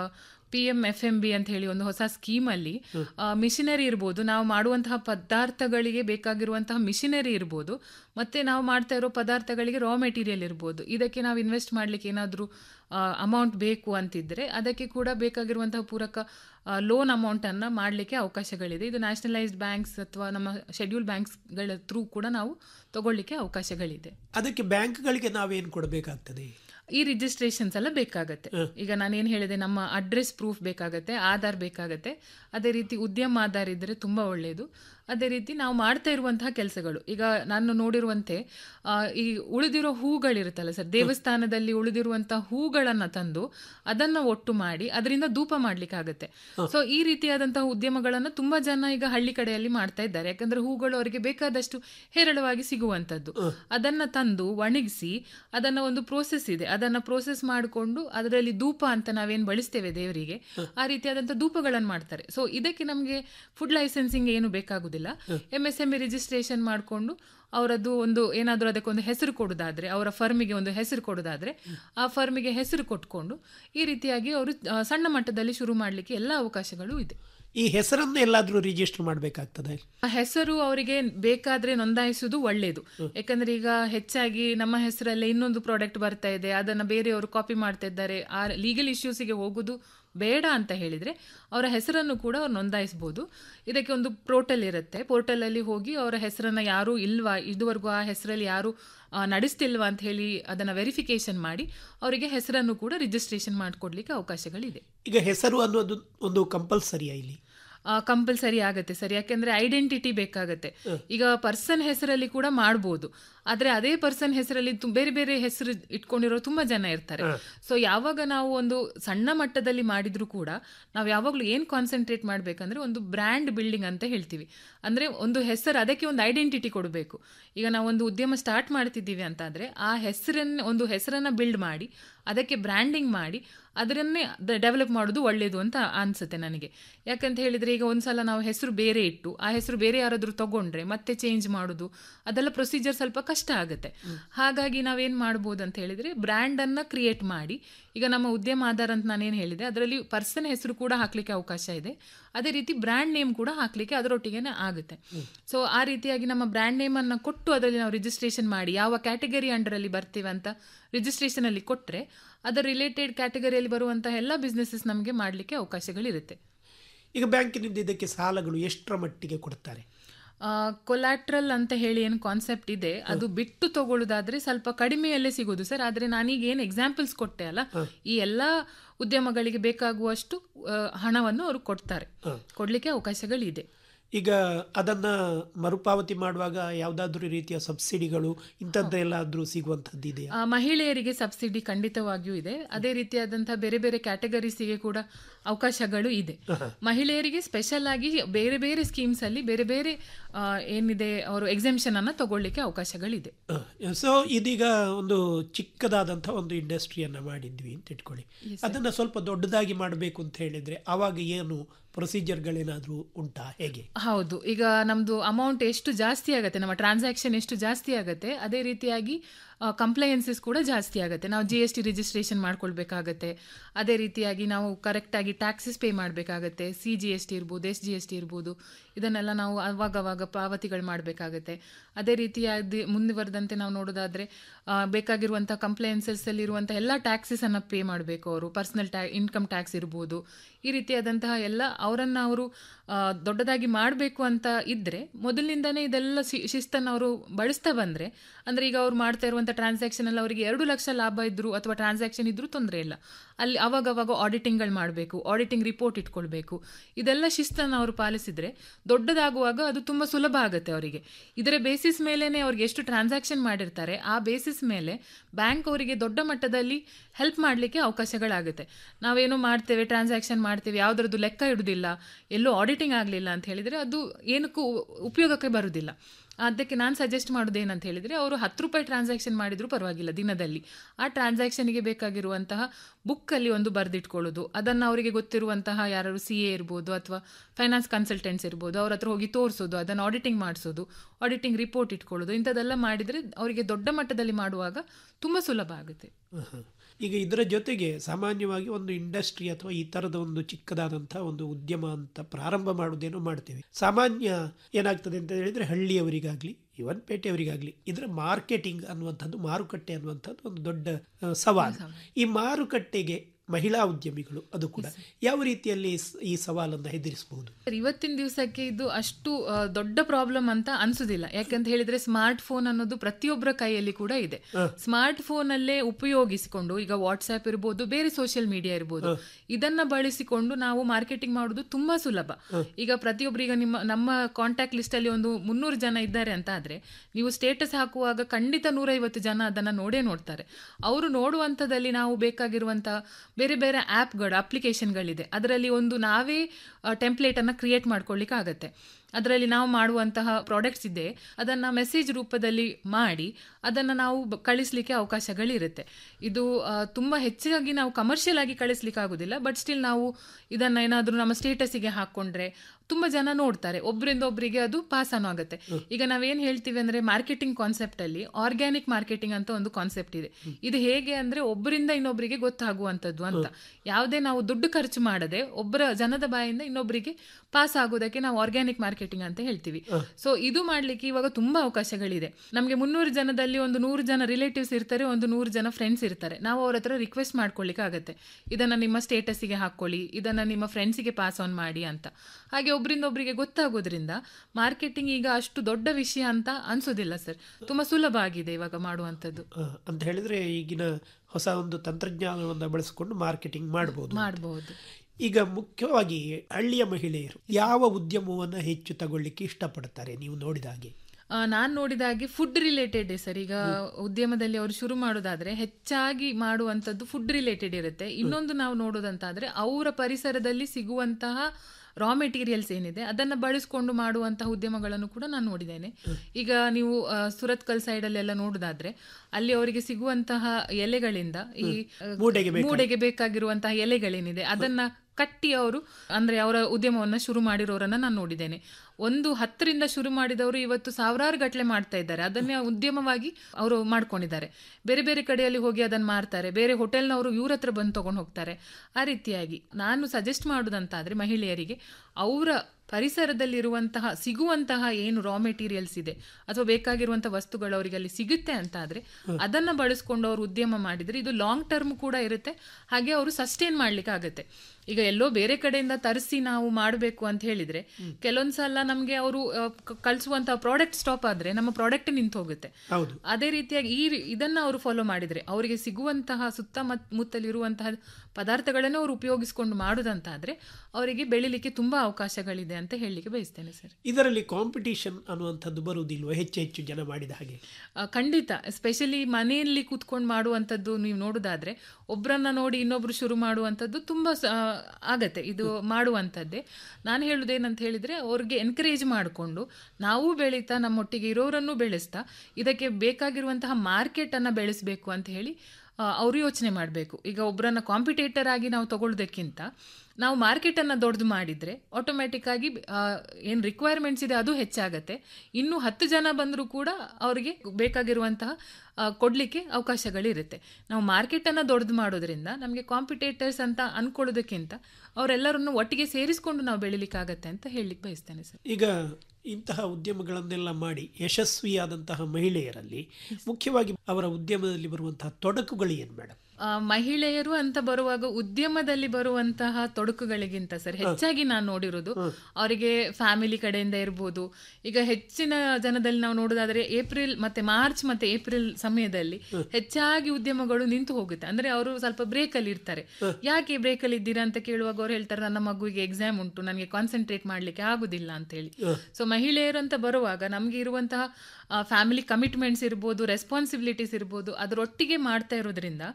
P M F M B ಅಂತ ಹೇಳಿ ಒಂದು ಹೊಸ ಸ್ಕೀಮ್ ಅಲ್ಲಿ ಮಿಷಿನರಿ ಇರ್ಬೋದು ನಾವು ಮಾಡುವಂತಹ ಪದಾರ್ಥಗಳಿಗೆ ಬೇಕಾಗಿರುವಂತಹ ಮಿಷಿನರಿ ಇರ್ಬೋದು ಮತ್ತೆ ನಾವು ಮಾಡ್ತಾ ಇರೋ ಪದಾರ್ಥಗಳಿಗೆ ರಾ ಮೆಟೀರಿಯಲ್ ಇರ್ಬೋದು ಇದಕ್ಕೆ ನಾವು ಇನ್ವೆಸ್ಟ್ ಮಾಡ್ಲಿಕ್ಕೆ ಏನಾದರೂ ಅಮೌಂಟ್ ಬೇಕು ಅಂತಿದ್ರೆ ಅದಕ್ಕೆ ಕೂಡ ಬೇಕಾಗಿರುವಂತಹ ಪೂರಕ ಲೋನ್ ಅಮೌಂಟ್ ಅನ್ನ ಮಾಡಲಿಕ್ಕೆ ಅವಕಾಶಗಳಿದೆ ಇದು ನ್ಯಾಷನಲೈಸ್ಡ್ ಬ್ಯಾಂಕ್ಸ್ ಅಥವಾ ನಮ್ಮ ಶೆಡ್ಯೂಲ್ ಬ್ಯಾಂಕ್ಸ್ಗಳ ಥ್ರೂ ಕೂಡ ನಾವು ತಗೊಳ್ಳಿಕ್ಕೆ ಅವಕಾಶಗಳಿದೆ ಅದಕ್ಕೆ ಬ್ಯಾಂಕ್ಗಳಿಗೆ ನಾವೇನು ಕೊಡಬೇಕಾಗ್ತದೆ ಈ ರಿಜಿಸ್ಟ್ರೇಷನ್ಸ್ ಎಲ್ಲ ಬೇಕಾಗತ್ತೆ ಈಗ ನಾನೇನು ಹೇಳಿದೆ ನಮ್ಮ ಅಡ್ರೆಸ್ ಪ್ರೂಫ್ ಬೇಕಾಗತ್ತೆ ಆಧಾರ್ ಬೇಕಾಗತ್ತೆ ಅದೇ ರೀತಿ ಉದ್ಯಮ ಆಧಾರ್ ಇದ್ರೆ ತುಂಬಾ ಒಳ್ಳೆಯದು ಅದೇ ರೀತಿ ನಾವು ಮಾಡ್ತಾ ಇರುವಂತಹ ಕೆಲಸಗಳು ಈಗ ನಾನು ನೋಡಿರುವಂತೆ ಆ, ಈ ಉಳಿದಿರೋ ಹೂಗಳಿರುತ್ತಲ್ಲ ಸರ್ ದೇವಸ್ಥಾನದಲ್ಲಿ ಉಳಿದಿರುವಂತಹ ಹೂಗಳನ್ನ ತಂದು ಅದನ್ನ ಒಟ್ಟು ಮಾಡಿ ಅದರಿಂದ ಧೂಪ ಮಾಡ್ಲಿಕ್ಕಾಗತ್ತೆ ಸೊ ಈ ರೀತಿಯಾದಂತಹ ಉದ್ಯಮಗಳನ್ನ ತುಂಬಾ ಜನ ಈಗ ಹಳ್ಳಿ ಕಡೆಯಲ್ಲಿ ಮಾಡ್ತಾ ಇದ್ದಾರೆ ಯಾಕಂದ್ರೆ ಹೂಗಳು ಅವರಿಗೆ ಬೇಕಾದಷ್ಟು ಹೇರಳವಾಗಿ ಸಿಗುವಂತದ್ದು ಅದನ್ನ ತಂದು ಒಣಗಿಸಿ ಅದನ್ನ ಒಂದು ಪ್ರೋಸೆಸ್ ಇದೆ ಅದನ್ನ ಪ್ರೋಸೆಸ್ ಮಾಡಿಕೊಂಡು ಅದರಲ್ಲಿ ಧೂಪ ಅಂತ ನಾವೇನ್ ಬಳಸ್ತೇವೆ ದೇವರಿಗೆ ಆ ರೀತಿಯಾದಂತಹ ಧೂಪಗಳನ್ನು ಮಾಡ್ತಾರೆ ಸೊ ಇದಕ್ಕೆ ನಮಗೆ ಫುಡ್ ಲೈಸೆನ್ಸಿಂಗ್ ಏನು ಬೇಕಾಗುದಿಲ್ಲ ಎಂ ಎಸ್ ಎಂ ರಿಜಿಸ್ಟ್ರೇಷನ್ ಮಾಡಿಕೊಂಡು ಅವರದ್ದು ಒಂದು ಏನಾದರೂ ಅದಕ್ಕೊಂದು ಹೆಸರು ಕೊಡೋದಾದ್ರೆ ಅವರ ಫರ್ಮಿಗೆ ಒಂದು ಹೆಸರು ಕೊಡೋದಾದ್ರೆ ಆ ಫರ್ಮಿಗೆ ಹೆಸರು ಕೊಟ್ಕೊಂಡು ಈ ರೀತಿಯಾಗಿ ಅವರು ಆ, ಸಣ್ಣ ಮಟ್ಟದಲ್ಲಿ ಶುರು ಮಾಡಲಿಕ್ಕೆ ಎಲ್ಲ ಅವಕಾಶಗಳು ಇದೆ ಈ ಹೆಸರನ್ನು ಎಲ್ಲಾದರೂ ರಿಜಿಸ್ಟರ್ ಮಾಡಬೇಕಾಗ್ತದೆ ಆ ಹೆಸರು ಅವರಿಗೆ ಬೇಕಾದ್ರೆ ನೋಂದಾಯಿಸುವುದು ಒಳ್ಳೆಯದು ಯಾಕಂದ್ರೆ ಈಗ ಹೆಚ್ಚಾಗಿ ನಮ್ಮ ಹೆಸರಲ್ಲೇ ಇನ್ನೊಂದು ಪ್ರಾಡಕ್ಟ್ ಬರ್ತಾ ಇದೆ ಅದನ್ನ ಬೇರೆಯವರು ಕಾಪಿ ಮಾಡ್ತಾ ಇದ್ದಾರೆ ಆ ಲೀಗಲ್ ಇಶ್ಯೂಸಿಗೆ ಹೋಗುದು ಬೇಡ ಅಂತ ಹೇಳಿದ್ರೆ ಅವರ ಹೆಸರನ್ನು ಕೂಡ ಅವ್ರು ನೋಂದಾಯಿಸಬಹುದು ಇದಕ್ಕೆ ಒಂದು ಪೋರ್ಟಲ್ ಇರುತ್ತೆ ಪೋರ್ಟಲ್ ಅಲ್ಲಿ ಹೋಗಿ ಅವರ ಹೆಸರನ್ನ ಯಾರು ಇಲ್ವಾ ಇದುವರೆಗೂ ಆ ಹೆಸರಲ್ಲಿ ಯಾರು ಆ, ನಡೆಸ್ತಿಲ್ವಾ ಅಂತ ಹೇಳಿ ಅದನ್ನ ವೆರಿಫಿಕೇಶನ್ ಮಾಡಿ ಅವರಿಗೆ ಹೆಸರನ್ನು ಕೂಡ ರಿಜಿಸ್ಟ್ರೇಷನ್ ಮಾಡಿಕೊಡ್ಲಿಕ್ಕೆ ಅವಕಾಶಗಳಿದೆ ಈಗ ಹೆಸರು ಅನ್ನೋದು ಒಂದು ಕಂಪಲ್ಸರಿಯಾ ಇಲ್ಲಿ ಕಂಪಲ್ಸರಿ ಆಗತ್ತೆ ಸರ್ ಯಾಕೆಂದ್ರೆ ಐಡೆಂಟಿಟಿ ಬೇಕಾಗತ್ತೆ ಈಗ ಪರ್ಸನ್ ಹೆಸರಲ್ಲಿ ಕೂಡ ಮಾಡ್ಬೋದು ಆದ್ರೆ ಅದೇ ಪರ್ಸನ್ ಹೆಸರಲ್ಲಿ ತು- ಬೇರೆ ಬೇರೆ ಹೆಸರು ಇಟ್ಕೊಂಡಿರೋ ತುಂಬಾ ಜನ ಇರ್ತಾರೆ ಸೊ ಯಾವಾಗ ನಾವು ಒಂದು ಸಣ್ಣ ಮಟ್ಟದಲ್ಲಿ ಮಾಡಿದ್ರು ಕೂಡ ನಾವು ಯಾವಾಗ್ಲೂ ಏನ್ ಕಾನ್ಸಂಟ್ರೇಟ್ ಮಾಡ್ಬೇಕಂದ್ರೆ ಒಂದು ಬ್ರ್ಯಾಂಡ್ ಬಿಲ್ಡಿಂಗ್ ಅಂತ ಹೇಳ್ತೀವಿ ಅಂದ್ರೆ ಒಂದು ಹೆಸರು ಅದಕ್ಕೆ ಒಂದು ಐಡೆಂಟಿಟಿ ಕೊಡಬೇಕು ಈಗ ನಾವು ಒಂದು ಉದ್ಯಮ ಸ್ಟಾರ್ಟ್ ಮಾಡ್ತಿದ್ದೀವಿ ಅಂತ ಆದ್ರೆ ಆ ಹೆಸರನ್ನ ಒಂದು ಹೆಸರನ್ನ ಬಿಲ್ಡ್ ಮಾಡಿ ಅದಕ್ಕೆ ಬ್ರ್ಯಾಂಡಿಂಗ್ ಮಾಡಿ ಅದರನ್ನೇ ಡೆವಲಪ್ ಮಾಡೋದು ಒಳ್ಳೇದು ಅಂತ ಅನ್ಸುತ್ತೆ ನನಗೆ ಯಾಕಂತ ಹೇಳಿದ್ರೆ ಈಗ ಒಂದ್ಸಲ ನಾವು ಹೆಸರು ಬೇರೆ ಇಟ್ಟು ಆ ಹೆಸರು ಬೇರೆ ಯಾರಾದ್ರೂ ತಗೊಂಡ್ರೆ ಮತ್ತೆ ಚೇಂಜ್ ಮಾಡೋದು ಅದೆಲ್ಲ ಪ್ರೊಸೀಜರ್ ಸ್ವಲ್ಪ ಕಷ್ಟ ಆಗುತ್ತೆ ಹಾಗಾಗಿ ನಾವೇನ್ ಮಾಡ್ಬೋದು ಅಂತ ಹೇಳಿದ್ರೆ ಬ್ರ್ಯಾಂಡ್ ಅನ್ನ ಕ್ರಿಯೇಟ್ ಮಾಡಿ ಈಗ ನಮ್ಮ ಉದ್ಯಮ ಆಧಾರ ಅಂತ ನಾನೇನು ಹೇಳಿದೆ ಅದರಲ್ಲಿ ಪರ್ಸನ್ ಹೆಸರು ಕೂಡ ಹಾಕ್ಲಿಕ್ಕೆ ಅವಕಾಶ ಇದೆ ಅದೇ ರೀತಿ ಬ್ರ್ಯಾಂಡ್ ನೇಮ್ ಕೂಡ ಹಾಕ್ಲಿಕ್ಕೆ ಅದರೊಟ್ಟಿಗೆನೆ ಆಗುತ್ತೆ ಸೊ ಆ ರೀತಿಯಾಗಿ ನಮ್ಮ ಬ್ರ್ಯಾಂಡ್ ನೇಮ್ ಅನ್ನ ಕೊಟ್ಟು ಅದರಲ್ಲಿ ನಾವು ರಿಜಿಸ್ಟ್ರೇಷನ್ ಮಾಡಿ ಯಾವ ಕ್ಯಾಟಗರಿ ಅಂಡರ್ ಅಲ್ಲಿ ಬರ್ತೀವಿ ಅಂತ ರಿಜಿಸ್ಟ್ರೇಷನ್ ಅಲ್ಲಿ ಕೊಟ್ರೆ ಅದರ ರಿಲೇಟೆಡ್ ಕ್ಯಾಟಗರಿಯಲ್ಲಿ ಬರುವಂತಹ ಎಲ್ಲ ಬಿಸ್ನೆಸಸ್ ನಮಗೆ ಮಾಡಲಿಕ್ಕೆ ಅವಕಾಶಗಳಿರುತ್ತೆ ಈಗ ಬ್ಯಾಂಕಿನಿಂದ ಇದಕ್ಕೆ ಸಾಲಗಳು ಎಷ್ಟರ ಮಟ್ಟಿಗೆ ಕೊಡ್ತಾರೆ ಕೊಲ್ಯಾಟ್ರಲ್ ಅಂತ ಹೇಳಿ ಏನು ಕಾನ್ಸೆಪ್ಟ್ ಇದೆ ಅದು ಬಿಟ್ಟು ತಗೊಳ್ಳೋದಾದ್ರೆ ಸ್ವಲ್ಪ ಕಡಿಮೆಯಲ್ಲೇ ಸಿಗೋದು ಸರ್ ಆದ್ರೆ ನಾನೀಗ ಏನು ಎಕ್ಸಾಂಪಲ್ಸ್ ಕೊಟ್ಟೆ ಅಲ್ಲ ಈ ಎಲ್ಲ ಉದ್ಯಮಗಳಿಗೆ ಬೇಕಾಗುವಷ್ಟು ಆ, ಹಣವನ್ನು ಅವರು ಕೊಡ್ತಾರೆ ಕೊಡ್ಲಿಕ್ಕೆ ಅವಕಾಶಗಳಿದೆ ಈಗ ಅದನ್ನ ಮರುಪಾವತಿ ಮಾಡುವಾಗ ಯಾವುದಾದ್ರೂ ರೀತಿಯ ಸಬ್ಸಿಡಿಗಳು ಇಂಥದ್ದೆಲ್ಲಾದ್ರೂ ಸಿಗುವಂಥದ್ದು ಇದೆಯಾ ಆ, ಮಹಿಳೆಯರಿಗೆ ಸಬ್ಸಿಡಿ ಖಂಡಿತವಾಗಿಯೂ ಇದೆ ಅದೇ ರೀತಿಯಾದಂತಹ ಬೇರೆ ಬೇರೆ ಕ್ಯಾಟಗರೀಸಿಗೆ ಕೂಡ ಅವಕಾಶಗಳು ಇದೆ ಮಹಿಳೆಯರಿಗೆ ಸ್ಪೆಷಲ್ ಆಗಿ ಬೇರೆ ಬೇರೆ ಸ್ಕೀಮ್ಸ್ ಅಲ್ಲಿ ಬೇರೆ ಬೇರೆ ಆ, ಏನಿದೆ ಅವರು ಎಕ್ಸಾಮ್ಷನ್ ಅನ್ನ ತಗೊಳ್ಳಿಕ್ಕೆ ಅವಕಾಶಗಳಿದೆ ಸೊ ಇದೀಗ ಒಂದು ಚಿಕ್ಕದಾದಂಥ ಒಂದು ಇಂಡಸ್ಟ್ರಿಯನ್ನ ಮಾಡಿದ್ವಿ ಅಂತ ಇಟ್ಕೊಳ್ಳಿ ಅದನ್ನ ಸ್ವಲ್ಪ ದೊಡ್ಡದಾಗಿ ಮಾಡಬೇಕು ಅಂತ ಹೇಳಿದ್ರೆ ಆವಾಗ ಏನು ಪ್ರೊಸೀಜರ್ಗಳೇನಾದರೂ ಉಂಟಾ ಹೇಗೆ ಹೌದು ಈಗ ನಮ್ದು ಅಮೌಂಟ್ ಎಷ್ಟು ಜಾಸ್ತಿ ಆಗುತ್ತೆ ನಮ್ಮ ಟ್ರಾನ್ಸಾಕ್ಷನ್ ಎಷ್ಟು ಜಾಸ್ತಿ ಆಗುತ್ತೆ ಅದೇ ರೀತಿಯಾಗಿ ಕಂಪ್ಲೈನ್ಸಸ್ ಕೂಡ ಜಾಸ್ತಿ ಆಗುತ್ತೆ ನಾವು ಜಿ ಎಸ್ ಟಿ ರಿಜಿಸ್ಟ್ರೇಷನ್ ಮಾಡ್ಕೊಳ್ಬೇಕಾಗತ್ತೆ ಅದೇ ರೀತಿಯಾಗಿ ನಾವು ಕರೆಕ್ಟಾಗಿ ಟ್ಯಾಕ್ಸಸ್ ಪೇ ಮಾಡಬೇಕಾಗತ್ತೆ ಸಿ ಜಿ ಎಸ್ ಟಿ ಇರ್ಬೋದು ಎಸ್ ಜಿ ಎಸ್ ಟಿ ಇರ್ಬೋದು ಇದನ್ನೆಲ್ಲ ನಾವು ಅವಾಗವಾಗ ಪಾವತಿಗಳು ಮಾಡಬೇಕಾಗತ್ತೆ ಅದೇ ರೀತಿಯಾಗಿ ಮುಂದುವರೆದಂತೆ ನಾವು ನೋಡೋದಾದ್ರೆ ಆ, ಬೇಕಾಗಿರುವಂಥ ಕಂಪ್ಲೈನ್ಸಸ್ ಅಲ್ಲಿ ಇರುವಂಥ ಎಲ್ಲ ಟ್ಯಾಕ್ಸಸ್ ಅನ್ನ ಪೇ ಮಾಡಬೇಕು ಅವರು ಪರ್ಸನಲ್ ಟ್ಯಾ ಇನ್ಕಮ್ ಟ್ಯಾಕ್ಸ್ ಇರ್ಬೋದು ಈ ರೀತಿಯಾದಂತಹ ಎಲ್ಲ ಅವರನ್ನ ಅವರು ಆ, ದೊಡ್ಡದಾಗಿ ಮಾಡಬೇಕು ಅಂತ ಇದ್ರೆ ಮೊದಲಿನಿಂದಾನೇ ಇದೆಲ್ಲ ಶಿ- ಶಿಸ್ತನ್ನು ಅವರು ಬಳಸ್ತಾ ಬಂದ್ರೆ ಅಂದ್ರೆ ಈಗ ಅವ್ರು ಮಾಡ್ತಾ ಇರುವಂತ ಟ್ರಾನ್ಸಾಕ್ಷನ್ ಅಲ್ಲಿ ಅವರಿಗೆ ಎರಡು ಲಕ್ಷ ಲಾಭ ಇದ್ರು ಅಥವಾ ಟ್ರಾನ್ಸಾಕ್ಷನ್ ಇದ್ರೂ ತೊಂದರೆ ಇಲ್ಲ ಅಲ್ಲಿ ಅವಾಗ ಅವಾಗ ಆಡಿಟಿಂಗ್ಗಳು ಮಾಡಬೇಕು ಆಡಿಟಿಂಗ್ ರಿಪೋರ್ಟ್ ಇಟ್ಕೊಳ್ಬೇಕು ಇದೆಲ್ಲ ಶಿಸ್ತನ್ನು ಅವರು ಪಾಲಿಸಿದ್ರೆ ದೊಡ್ಡದಾಗುವಾಗ ಅದು ತುಂಬಾ ಸುಲಭ ಆಗುತ್ತೆ ಅವರಿಗೆ ಇದರ ಬೇಸಿಸ್ ಮೇಲೇನೆ ಅವ್ರಿಗೆ ಎಷ್ಟು ಟ್ರಾನ್ಸಾಕ್ಷನ್ ಮಾಡಿರ್ತಾರೆ ಆ ಬೇಸಿಸ್ ಮೇಲೆ ಬ್ಯಾಂಕ್ ಅವರಿಗೆ ದೊಡ್ಡ ಮಟ್ಟದಲ್ಲಿ ಹೆಲ್ಪ್ ಮಾಡಲಿಕ್ಕೆ ಅವಕಾಶಗಳಾಗುತ್ತೆ ನಾವೇನೋ ಮಾಡ್ತೇವೆ ಟ್ರಾನ್ಸಾಕ್ಷನ್ ಮಾಡ್ತೇವೆ ಯಾವುದ್ರದ್ದು ಲೆಕ್ಕ ಇಡುವುದಿಲ್ಲ ಎಲ್ಲೂ ಆಡಿಟಿಂಗ್ ಆಗಲಿಲ್ಲ ಅಂತ ಹೇಳಿದರೆ ಅದು ಏನಕ್ಕೂ ಉಪಯೋಗಕ್ಕೆ ಬರುವುದಿಲ್ಲ ಅದಕ್ಕೆ ನಾನು ಸಜೆಸ್ಟ್ ಮಾಡೋದು ಏನಂತ ಹೇಳಿದರೆ ಅವರು ಹತ್ತು ರೂಪಾಯಿ ಟ್ರಾನ್ಸಾಕ್ಷನ್ ಮಾಡಿದರೂ ಪರವಾಗಿಲ್ಲ ದಿನದಲ್ಲಿ ಆ ಟ್ರಾನ್ಸಾಕ್ಷನ್ಗೆ ಬೇಕಾಗಿರುವಂತಹ ಬುಕ್ಕಲ್ಲಿ ಒಂದು ಬರೆದಿಟ್ಕೊಳ್ಳೋದು ಅದನ್ನು ಅವರಿಗೆ ಗೊತ್ತಿರುವಂತಹ ಯಾರು ಸಿ ಎ ಇರ್ಬೋದು ಅಥವಾ ಫೈನಾನ್ಸ್ ಕನ್ಸಲ್ಟೆಂಟ್ಸ್ ಇರ್ಬೋದು ಅವ್ರ ಹತ್ರ ಹೋಗಿ ತೋರಿಸೋದು ಅದನ್ನು ಆಡಿಟಿಂಗ್ ಮಾಡಿಸೋದು ಆಡಿಟಿಂಗ್ ರಿಪೋರ್ಟ್ ಇಟ್ಕೊಳ್ಳೋದು ಇಂಥದ್ದೆಲ್ಲ ಮಾಡಿದರೆ ಅವರಿಗೆ ದೊಡ್ಡ ಮಟ್ಟದಲ್ಲಿ ಮಾಡುವಾಗ ತುಂಬ ಸುಲಭ ಆಗುತ್ತೆ ಆಹಾ. ಈಗ ಇದರ ಜೊತೆಗೆ ಸಾಮಾನ್ಯವಾಗಿ ಒಂದು ಇಂಡಸ್ಟ್ರಿ ಅಥವಾ ಈ ಥರದ ಒಂದು ಚಿಕ್ಕದಾದಂತಹ ಒಂದು ಉದ್ಯಮ ಅಂತ ಪ್ರಾರಂಭ ಮಾಡುವುದೇನೋ ಮಾಡ್ತೇವೆ ಸಾಮಾನ್ಯ ಏನಾಗ್ತದೆ ಅಂತ ಹೇಳಿದ್ರೆ ಹಳ್ಳಿಯವರಿಗಾಗ್ಲಿ ಇವನ್ ಪೇಟೆಯವರಿಗಾಗ್ಲಿ ಇದರ ಮಾರ್ಕೆಟಿಂಗ್ ಅನ್ನುವಂಥದ್ದು ಮಾರುಕಟ್ಟೆ ಅನ್ನುವಂಥದ್ದು ಒಂದು ದೊಡ್ಡ ಆ, ಸವಾಲು ಈ ಮಾರುಕಟ್ಟೆಗೆ ಮಹಿಳಾ ಉದ್ಯಮಿಗಳು ಅದು ಕೂಡ ಯಾವ ರೀತಿಯಲ್ಲಿ ಸ್- ಈ ಸವಾಲನ್ನು ಎದುರಿಸಬಹುದು ಸರ್, ಇವತ್ತಿನ ದಿವಸಕ್ಕೆ ಇದು ಅಷ್ಟು ಆ, ದೊಡ್ಡ ಪ್ರಾಬ್ಲಮ್ ಅಂತ ಅನ್ಸುದಿಲ್ಲ ಯಾಕಂತ ಹೇಳಿದ್ರೆ ಸ್ಮಾರ್ಟ್ ಫೋನ್ ಅನ್ನೋದು ಪ್ರತಿಯೊಬ್ಬರ ಕೈಯಲ್ಲಿ ಕೂಡ ಇದೆ ಸ್ಮಾರ್ಟ್ ಫೋನ್ ಅಲ್ಲೇ ಉಪಯೋಗಿಸಿಕೊಂಡು ಈಗ ವಾಟ್ಸ್ಆಪ್ ಇರ್ಬೋದು ಬೇರೆ ಸೋಷಿಯಲ್ ಮೀಡಿಯಾ ಇರ್ಬೋದು ಇದನ್ನ ಬಳಸಿಕೊಂಡು ನಾವು ಮಾರ್ಕೆಟಿಂಗ್ ಮಾಡೋದು ತುಂಬಾ ಸುಲಭ ಈಗ ಪ್ರತಿಯೊಬ್ಬರು ಈಗ ನಿಮ್ಮ ನಮ್ಮ ಕಾಂಟ್ಯಾಕ್ಟ್ ಲಿಸ್ಟ್ ಅಲ್ಲಿ ಒಂದು ಮುನ್ನೂರು ಜನ ಇದ್ದಾರೆ ಅಂತ ಆದ್ರೆ ನೀವು ಸ್ಟೇಟಸ್ ಹಾಕುವಾಗ ಖಂಡಿತ ನೂರೈವತ್ತು ಜನ ಅದನ್ನ ನೋಡೇ ನೋಡ್ತಾರೆ ಅವರು ನೋಡುವಂಥದ್ದಲ್ಲಿ ನಾವು ಬೇಕಾಗಿರುವಂತ ಬೇರೆ ಬೇರೆ ಆ್ಯಪ್ಗಳು ಅಪ್ಲಿಕೇಶನ್ಗಳಿದೆ ಅದರಲ್ಲಿ ಒಂದು ನಾವೇ ಟೆಂಪ್ಲೇಟ್ ಅನ್ನ ಕ್ರಿಯೇಟ್ ಮಾಡ್ಕೊಳ್ಳಿಕ್ಕೆ ಆಗತ್ತೆ ಅದರಲ್ಲಿ ನಾವು ಮಾಡುವಂತಹ ಪ್ರಾಡಕ್ಟ್ಸ್ ಇದೆ ಅದನ್ನ ಮೆಸೇಜ್ ರೂಪದಲ್ಲಿ ಮಾಡಿ ಅದನ್ನ ನಾವು ಬ- ಕಳಿಸ್ಲಿಕ್ಕೆ ಅವಕಾಶಗಳಿರುತ್ತೆ ಇದು ಆ, ತುಂಬಾ ಹೆಚ್ಚಾಗಿ ನಾವು ಕಮರ್ಷಿಯಲ್ ಆಗಿ ಕಳಿಸ್ಲಿಕ್ಕೆ ಆಗುದಿಲ್ಲ ಬಟ್ ಸ್ಟಿಲ್ ನಾವು ಇದನ್ನ ಏನಾದ್ರೂ ನಮ್ಮ ಸ್ಟೇಟಸ್ಗೆ ಹಾಕೊಂಡ್ರೆ ತುಂಬಾ ಜನ ನೋಡ್ತಾರೆ ಒಬ್ಬರಿಂದ ಒಬ್ಬರಿಗೆ ಅದು ಪಾಸ್ ಅನ್ನೋ ಆಗುತ್ತೆ ಈಗ ನಾವೇನ್ ಹೇಳ್ತೀವಿ ಅಂದ್ರೆ ಮಾರ್ಕೆಟಿಂಗ್ ಕಾನ್ಸೆಪ್ಟ್ ಅಲ್ಲಿ ಆರ್ಗ್ಯಾನಿಕ್ ಮಾರ್ಕೆಟಿಂಗ್ ಅಂತ ಒಂದು ಕಾನ್ಸೆಪ್ಟ್ ಇದೆ ಇದು ಹೇಗೆ ಅಂದ್ರೆ ಒಬ್ಬರಿಂದ ಇನ್ನೊಬ್ಬರಿಗೆ ಗೊತ್ತಾಗುವಂತದ್ದು ಅಂತ ಯಾವುದೇ ನಾವು ದುಡ್ಡು ಖರ್ಚು ಮಾಡದೆ ಒಬ್ಬರ ಜನದ ಬಾಯಿಂದ ಇನ್ನೊಬ್ಬರಿಗೆ ಪಾಸ್ ಆಗೋದಕ್ಕೆ ನಾವು ಆರ್ಗ್ಯಾನಿಕ್ ಮಾರ್ಕೆಟಿಂಗ್ ಅಂತ ಹೇಳ್ತೀವಿ ಸೊ ಇದು ಮಾಡ್ಲಿಕ್ಕೆ ಇವಾಗ ತುಂಬಾ ಅವಕಾಶಗಳಿದೆ ನಮಗೆ ಮುನ್ನೂರು ಜನದಲ್ಲಿ ಒಂದು ನೂರು ಜನ ರಿಲೇಟಿವ್ಸ್ ಇರ್ತಾರೆ ಒಂದು ನೂರು ಜನ ಫ್ರೆಂಡ್ಸ್ ಇರ್ತಾರೆ ನಾವು ಅವ್ರ ಹತ್ರ ರಿಕ್ವೆಸ್ಟ್ ಮಾಡ್ಕೊಳ್ಳಿಕ್ಕೆ ಆಗತ್ತೆ ಇದನ್ನ ನಿಮ್ಮ ಸ್ಟೇಟಸ್ಗೆ ಹಾಕೊಳ್ಳಿ ಇದನ್ನ ನಿಮ್ಮ ಫ್ರೆಂಡ್ಸಿಗೆ ಪಾಸ್ ಆನ್ ಮಾಡಿ ಅಂತ ಹಾಗೆ ಒಬ್ರಿಂದ ಒಬ್ರಿಗೆ ಗೊತ್ತಾಗೋದ್ರಿಂದ ಮಾರ್ಕೆಟಿಂಗ್ ಈಗ ಅಷ್ಟು ದೊಡ್ಡ ವಿಷಯ ಅಂತ ಅನ್ಸೋದಿಲ್ಲ ಸರ್ ತುಂಬಾ ಸುಲಭ ಆಗಿದೆ ಇವಾಗ ಮಾಡುವಂಥದ್ದು ಆ, ಅಂತ ಹೇಳಿದ್ರೆ ಈಗಿನ ಹೊಸ ಒಂದು ತಂತ್ರಜ್ಞಾನವನ್ನು ಬಳಸಿಕೊಂಡು ಮಾರ್ಕೆಟಿಂಗ್ ಮಾಡಬಹುದು ಮಾಡಬಹುದು ಈಗ ಮುಖ್ಯವಾಗಿ ಹಳ್ಳಿಯ ಮಹಿಳೆಯರು ಯಾವ ಉದ್ಯಮವನ್ನು ಹೆಚ್ಚು ತಗೊಳ್ಳಿಕ್ಕೆ ಇಷ್ಟಪಡ್ತಾರೆ ನೀವು ನೋಡಿದ ಹಾಗೆ ನಾನು ನೋಡಿದ ಹಾಗೆ ಫುಡ್ ರಿಲೇಟೆಡ್ ಸರ್ ಈಗ ಉದ್ಯಮದಲ್ಲಿ ಅವರು ಶುರು ಮಾಡೋದಾದ್ರೆ ಹೆಚ್ಚಾಗಿ ಮಾಡುವಂಥದ್ದು ಫುಡ್ ರಿಲೇಟೆಡ್ ಇರುತ್ತೆ ಇನ್ನೊಂದು ನಾವು ನೋಡೋದಂತಾದ್ರೆ ಅವರ ಪರಿಸರದಲ್ಲಿ ಸಿಗುವಂತಹ ರಾ ಮೆಟೀರಿಯಲ್ಸ್ ಏನಿದೆ ಅದನ್ನ ಬಳಸ್ಕೊಂಡು ಮಾಡುವಂತಹ ಉದ್ಯಮಗಳನ್ನು ಕೂಡ ನಾನು ನೋಡಿದ್ದೇನೆ ಈಗ ನೀವು ಆ, ಸುರತ್ಕಲ್ ಸೈಡ್ ಅಲ್ಲೆಲ್ಲ ನೋಡುದಾದ್ರೆ ಅಲ್ಲಿ ಅವರಿಗೆ ಸಿಗುವಂತಹ ಎಲೆಗಳಿಂದ ಈ ಆ, ಮೂಡೆಗೆ ಬೇಕಾದ- ಮೂಡೆಗೆ ಬೇಕಾಗಿರುವಂತಹ ಎಲೆಗಳೇನಿದೆ ಅದನ್ನ ಕಟ್ಟಿ ಅವರು ಅಂದ್ರೆ ಅವರ ಉದ್ಯಮವನ್ನ ಶುರು ಮಾಡಿರೋರನ್ನ ನಾನು ನೋಡಿದ್ದೇನೆ ಒಂದು ಹತ್ತರಿಂದ ಶುರು ಮಾಡಿದವರು ಇವತ್ತು ಸಾವಿರಾರು ಗಟ್ಟಲೆ ಮಾಡ್ತಾ ಇದ್ದಾರೆ ಅದನ್ನೇ ಉದ್ಯಮವಾಗಿ ಅವರು ಮಾಡ್ಕೊಂಡಿದ್ದಾರೆ ಬೇರೆ ಬೇರೆ ಕಡೆಯಲ್ಲಿ ಹೋಗಿ ಅದನ್ನ ಮಾರ್ತಾರೆ ಬೇರೆ ಹೋಟೆಲ್ನವರು ಇವ್ರ ಹತ್ರ ಬಂದು ತಗೊಂಡು ಹೋಗ್ತಾರೆ ಆ ರೀತಿಯಾಗಿ ನಾನು ಸಜೆಸ್ಟ್ ಮಾಡೋದಂತಾದ್ರೆ ಮಹಿಳೆಯರಿಗೆ ಅವರ ಪರಿಸರದಲ್ಲಿರುವಂತಹ ಸಿಗುವಂತಹ ಏನು ರಾ ಮೆಟೀರಿಯಲ್ಸ್ ಇದೆ ಅಥವಾ ಬೇಕಾಗಿರುವಂತಹ ವಸ್ತುಗಳು ಅವರಿಗೆ ಅಲ್ಲಿ ಸಿಗುತ್ತೆ ಅಂತ ಆದ್ರೆ ಅದನ್ನ ಬಳಸ್ಕೊಂಡು ಅವರು ಉದ್ಯಮ ಮಾಡಿದ್ರೆ ಇದು ಲಾಂಗ್ ಟರ್ಮ್ ಕೂಡ ಇರುತ್ತೆ ಹಾಗೆ ಅವರು ಸಸ್ಟೈನ್ ಮಾಡ್ಲಿಕ್ಕೆ ಆಗುತ್ತೆ ಈಗ ಎಲ್ಲೋ ಬೇರೆ ಕಡೆಯಿಂದ ತರಿಸಿ ನಾವು ಮಾಡಬೇಕು ಅಂತ ಹೇಳಿದ್ರೆ ಕೆಲವೊಂದ್ ಸಲ ನಮ್ಗೆ ಅವರು ಕಳಿಸುವಂತಹ ಪ್ರಾಡಕ್ಟ್ ಸ್ಟಾಪ್ ಆದ್ರೆ ನಮ್ಮ ಪ್ರಾಡಕ್ಟ್ ನಿಂತು ಹೋಗುತ್ತೆ ಹೌದು ಅದೇ ರೀತಿಯಾಗಿ ಈ ರಿ- ಇದನ್ನ ಅವರು ಫಾಲೋ ಮಾಡಿದ್ರೆ ಅವರಿಗೆ ಸಿಗುವಂತಹ ಸುತ್ತಮುತ್ತಲಿರುವಂತಹ ಪದಾರ್ಥಗಳನ್ನು ಅವರು ಉಪಯೋಗಿಸಿಕೊಂಡು ಮಾಡುದಂತಾದ್ರೆ ಅವರಿಗೆ ಬೆಳಿಲಿಕ್ಕೆ ತುಂಬಾ ಅವಕಾಶಗಳಿದೆ ಅಂತ ಹೇಳಲಿಕ್ಕೆ ಬಯಸ್ತೇನೆ ಸರ್ ಇದರಲ್ಲಿ ಕಾಂಪಿಟಿಷನ್ ಅನ್ನುವಂಥದ್ದು ಬರುವುದಿಲ್ವ ಹೆಚ್ಚು ಹೆಚ್ಚು ಜನ ಮಾಡಿದ ಹಾಗೆ ಆ, ಖಂಡಿತ ಎಸ್ಪೆಷಲಿ ಮನೆಯಲ್ಲಿ ಕೂತ್ಕೊಂಡು ಮಾಡುವಂಥದ್ದು ನೀವು ನೋಡೋದಾದ್ರೆ ಒಬ್ಬರನ್ನ ನೋಡಿ ಇನ್ನೊಬ್ರು ಶುರು ಮಾಡುವಂಥದ್ದು ತುಂಬಾ ಸ- ಆ, ಆಗತ್ತೆ ಇದು ಮಾಡುವಂಥದ್ದೇ ನಾನು ಹೇಳುದೇನಂತ ಹೇಳಿದ್ರೆ ಅವ್ರಿಗೆ ಎನ್ಕರೇಜ್ ಮಾಡಿಕೊಂಡು ನಾವು ಬೆಳೀತಾ ನಮ್ಮೊಟ್ಟಿಗೆ ಇರೋರನ್ನು ಬೆಳೆಸ್ತಾ ಇದಕ್ಕೆ ಬೇಕಾಗಿರುವಂತಹ ಮಾರ್ಕೆಟ್ ಅನ್ನ ಬೆಳೆಸಬೇಕು ಅಂತ ಹೇಳಿ ಅವರು ಯೋಚನೆ ಮಾಡಬೇಕು ಈಗ ಒಬ್ಬರನ್ನ ಕಾಂಪಿಟೇಟರ್ ಆಗಿ ನಾವು ತಗೊಳ್ಳೋದಕ್ಕಿಂತ ನಾವು ಮಾರ್ಕೆಟನ್ನು ದೊಡ್ಡದು ಮಾಡಿದರೆ ಆಟೋಮ್ಯಾಟಿಕ್ ಆಗಿ ಏನು ರಿಕ್ವೈರ್ಮೆಂಟ್ಸ್ ಇದೆ ಅದು ಹೆಚ್ಚಾಗತ್ತೆ ಇನ್ನು ಹತ್ತು ಜನ ಬಂದರೂ ಕೂಡ ಅವರಿಗೆ ಬೇಕಾಗಿರುವಂತಹ ಆ, ಕೊಡ್ಲಿಕ್ಕೆ ಅವಕಾಶಗಳಿರುತ್ತೆ ನಾವು ಮಾರ್ಕೆಟನ್ನು ದೊಡ್ಡದು ಮಾಡೋದ್ರಿಂದ ನಮಗೆ ಕಾಂಪಿಟೇಟರ್ಸ್ ಅಂತ ಅನ್ಕೊಳ್ಳೋದಕ್ಕಿಂತ ಅವರೆಲ್ಲರನ್ನು ಒಟ್ಟಿಗೆ ಸೇರಿಸ್ಕೊಂಡು ನಾವು ಬೆಳಿಲಿಕ್ಕಾಗತ್ತೆ ಅಂತ ಹೇಳಲಿಕ್ಕೆ ಬಯಸ್ತೇನೆ ಸರ್ ಈಗ ಇಂತಹ ಉದ್ಯಮಗಳನ್ನೆಲ್ಲ ಮಾಡಿ ಯಶಸ್ವಿಯಾದಂತಹ ಮಹಿಳೆಯರಲ್ಲಿ ಮುಖ್ಯವಾಗಿ ಅವರ ಉದ್ಯಮದಲ್ಲಿ ಬರುವಂತಹ ತೊಡಕುಗಳು ಏನು ಮೇಡಮ್ ಆ, ಮಹಿಳೆಯರು ಅಂತ ಬರುವಾಗ ಉದ್ಯಮದಲ್ಲಿ ಬರುವಂತಹ ತೊಡಕುಗಳಿಗಿಂತ ಸರ್ ಹೆಚ್ಚಾಗಿ ನಾನು ನೋಡಿರೋದು ಅವರಿಗೆ ಫ್ಯಾಮಿಲಿ ಕಡೆಯಿಂದ ಇರ್ಬೋದು ಈಗ ಹೆಚ್ಚಿನ ಜನದಲ್ಲಿ ನಾವು ನೋಡೋದಾದ್ರೆ ಏಪ್ರಿಲ್ ಮತ್ತೆ ಮಾರ್ಚ್ ಮತ್ತೆ ಏಪ್ರಿಲ್ ಸಮಯದಲ್ಲಿ ಹೆಚ್ಚಾಗಿ ಉದ್ಯಮಗಳು ನಿಂತು ಹೋಗುತ್ತೆ ಅಂದ್ರೆ ಅವರು ಸ್ವಲ್ಪ ಬ್ರೇಕ್ ಅಲ್ಲಿ ಇರ್ತಾರೆ ಯಾಕೆ ಬ್ರೇಕ್ ಅಲ್ಲಿ ಇದ್ದೀರಾ ಅಂತ ಕೇಳುವಾಗ ಅವ್ರು ಹೇಳ್ತಾರೆ ನನ್ನ ಮಗುವಿಗೆ ಎಕ್ಸಾಮ್ ಉಂಟು ನನಗೆ ಕಾನ್ಸಂಟ್ರೇಟ್ ಮಾಡ್ಲಿಕ್ಕೆ ಆಗುದಿಲ್ಲ ಅಂತ ಹೇಳಿ ಸೊ ಮಹಿಳೆಯರು ಅಂತ ಬರುವಾಗ ನಮ್ಗೆ ಇರುವಂತಹ ಫ್ಯಾಮಿಲಿ ಕಮಿಟ್ಮೆಂಟ್ಸ್ ಇರ್ಬೋದು ರೆಸ್ಪಾನ್ಸಿಬಿಲಿಟೀಸ್ ಇರ್ಬೋದು ಅದರೊಟ್ಟಿಗೆ ಮಾಡ್ತಾ ಇರೋದ್ರಿಂದ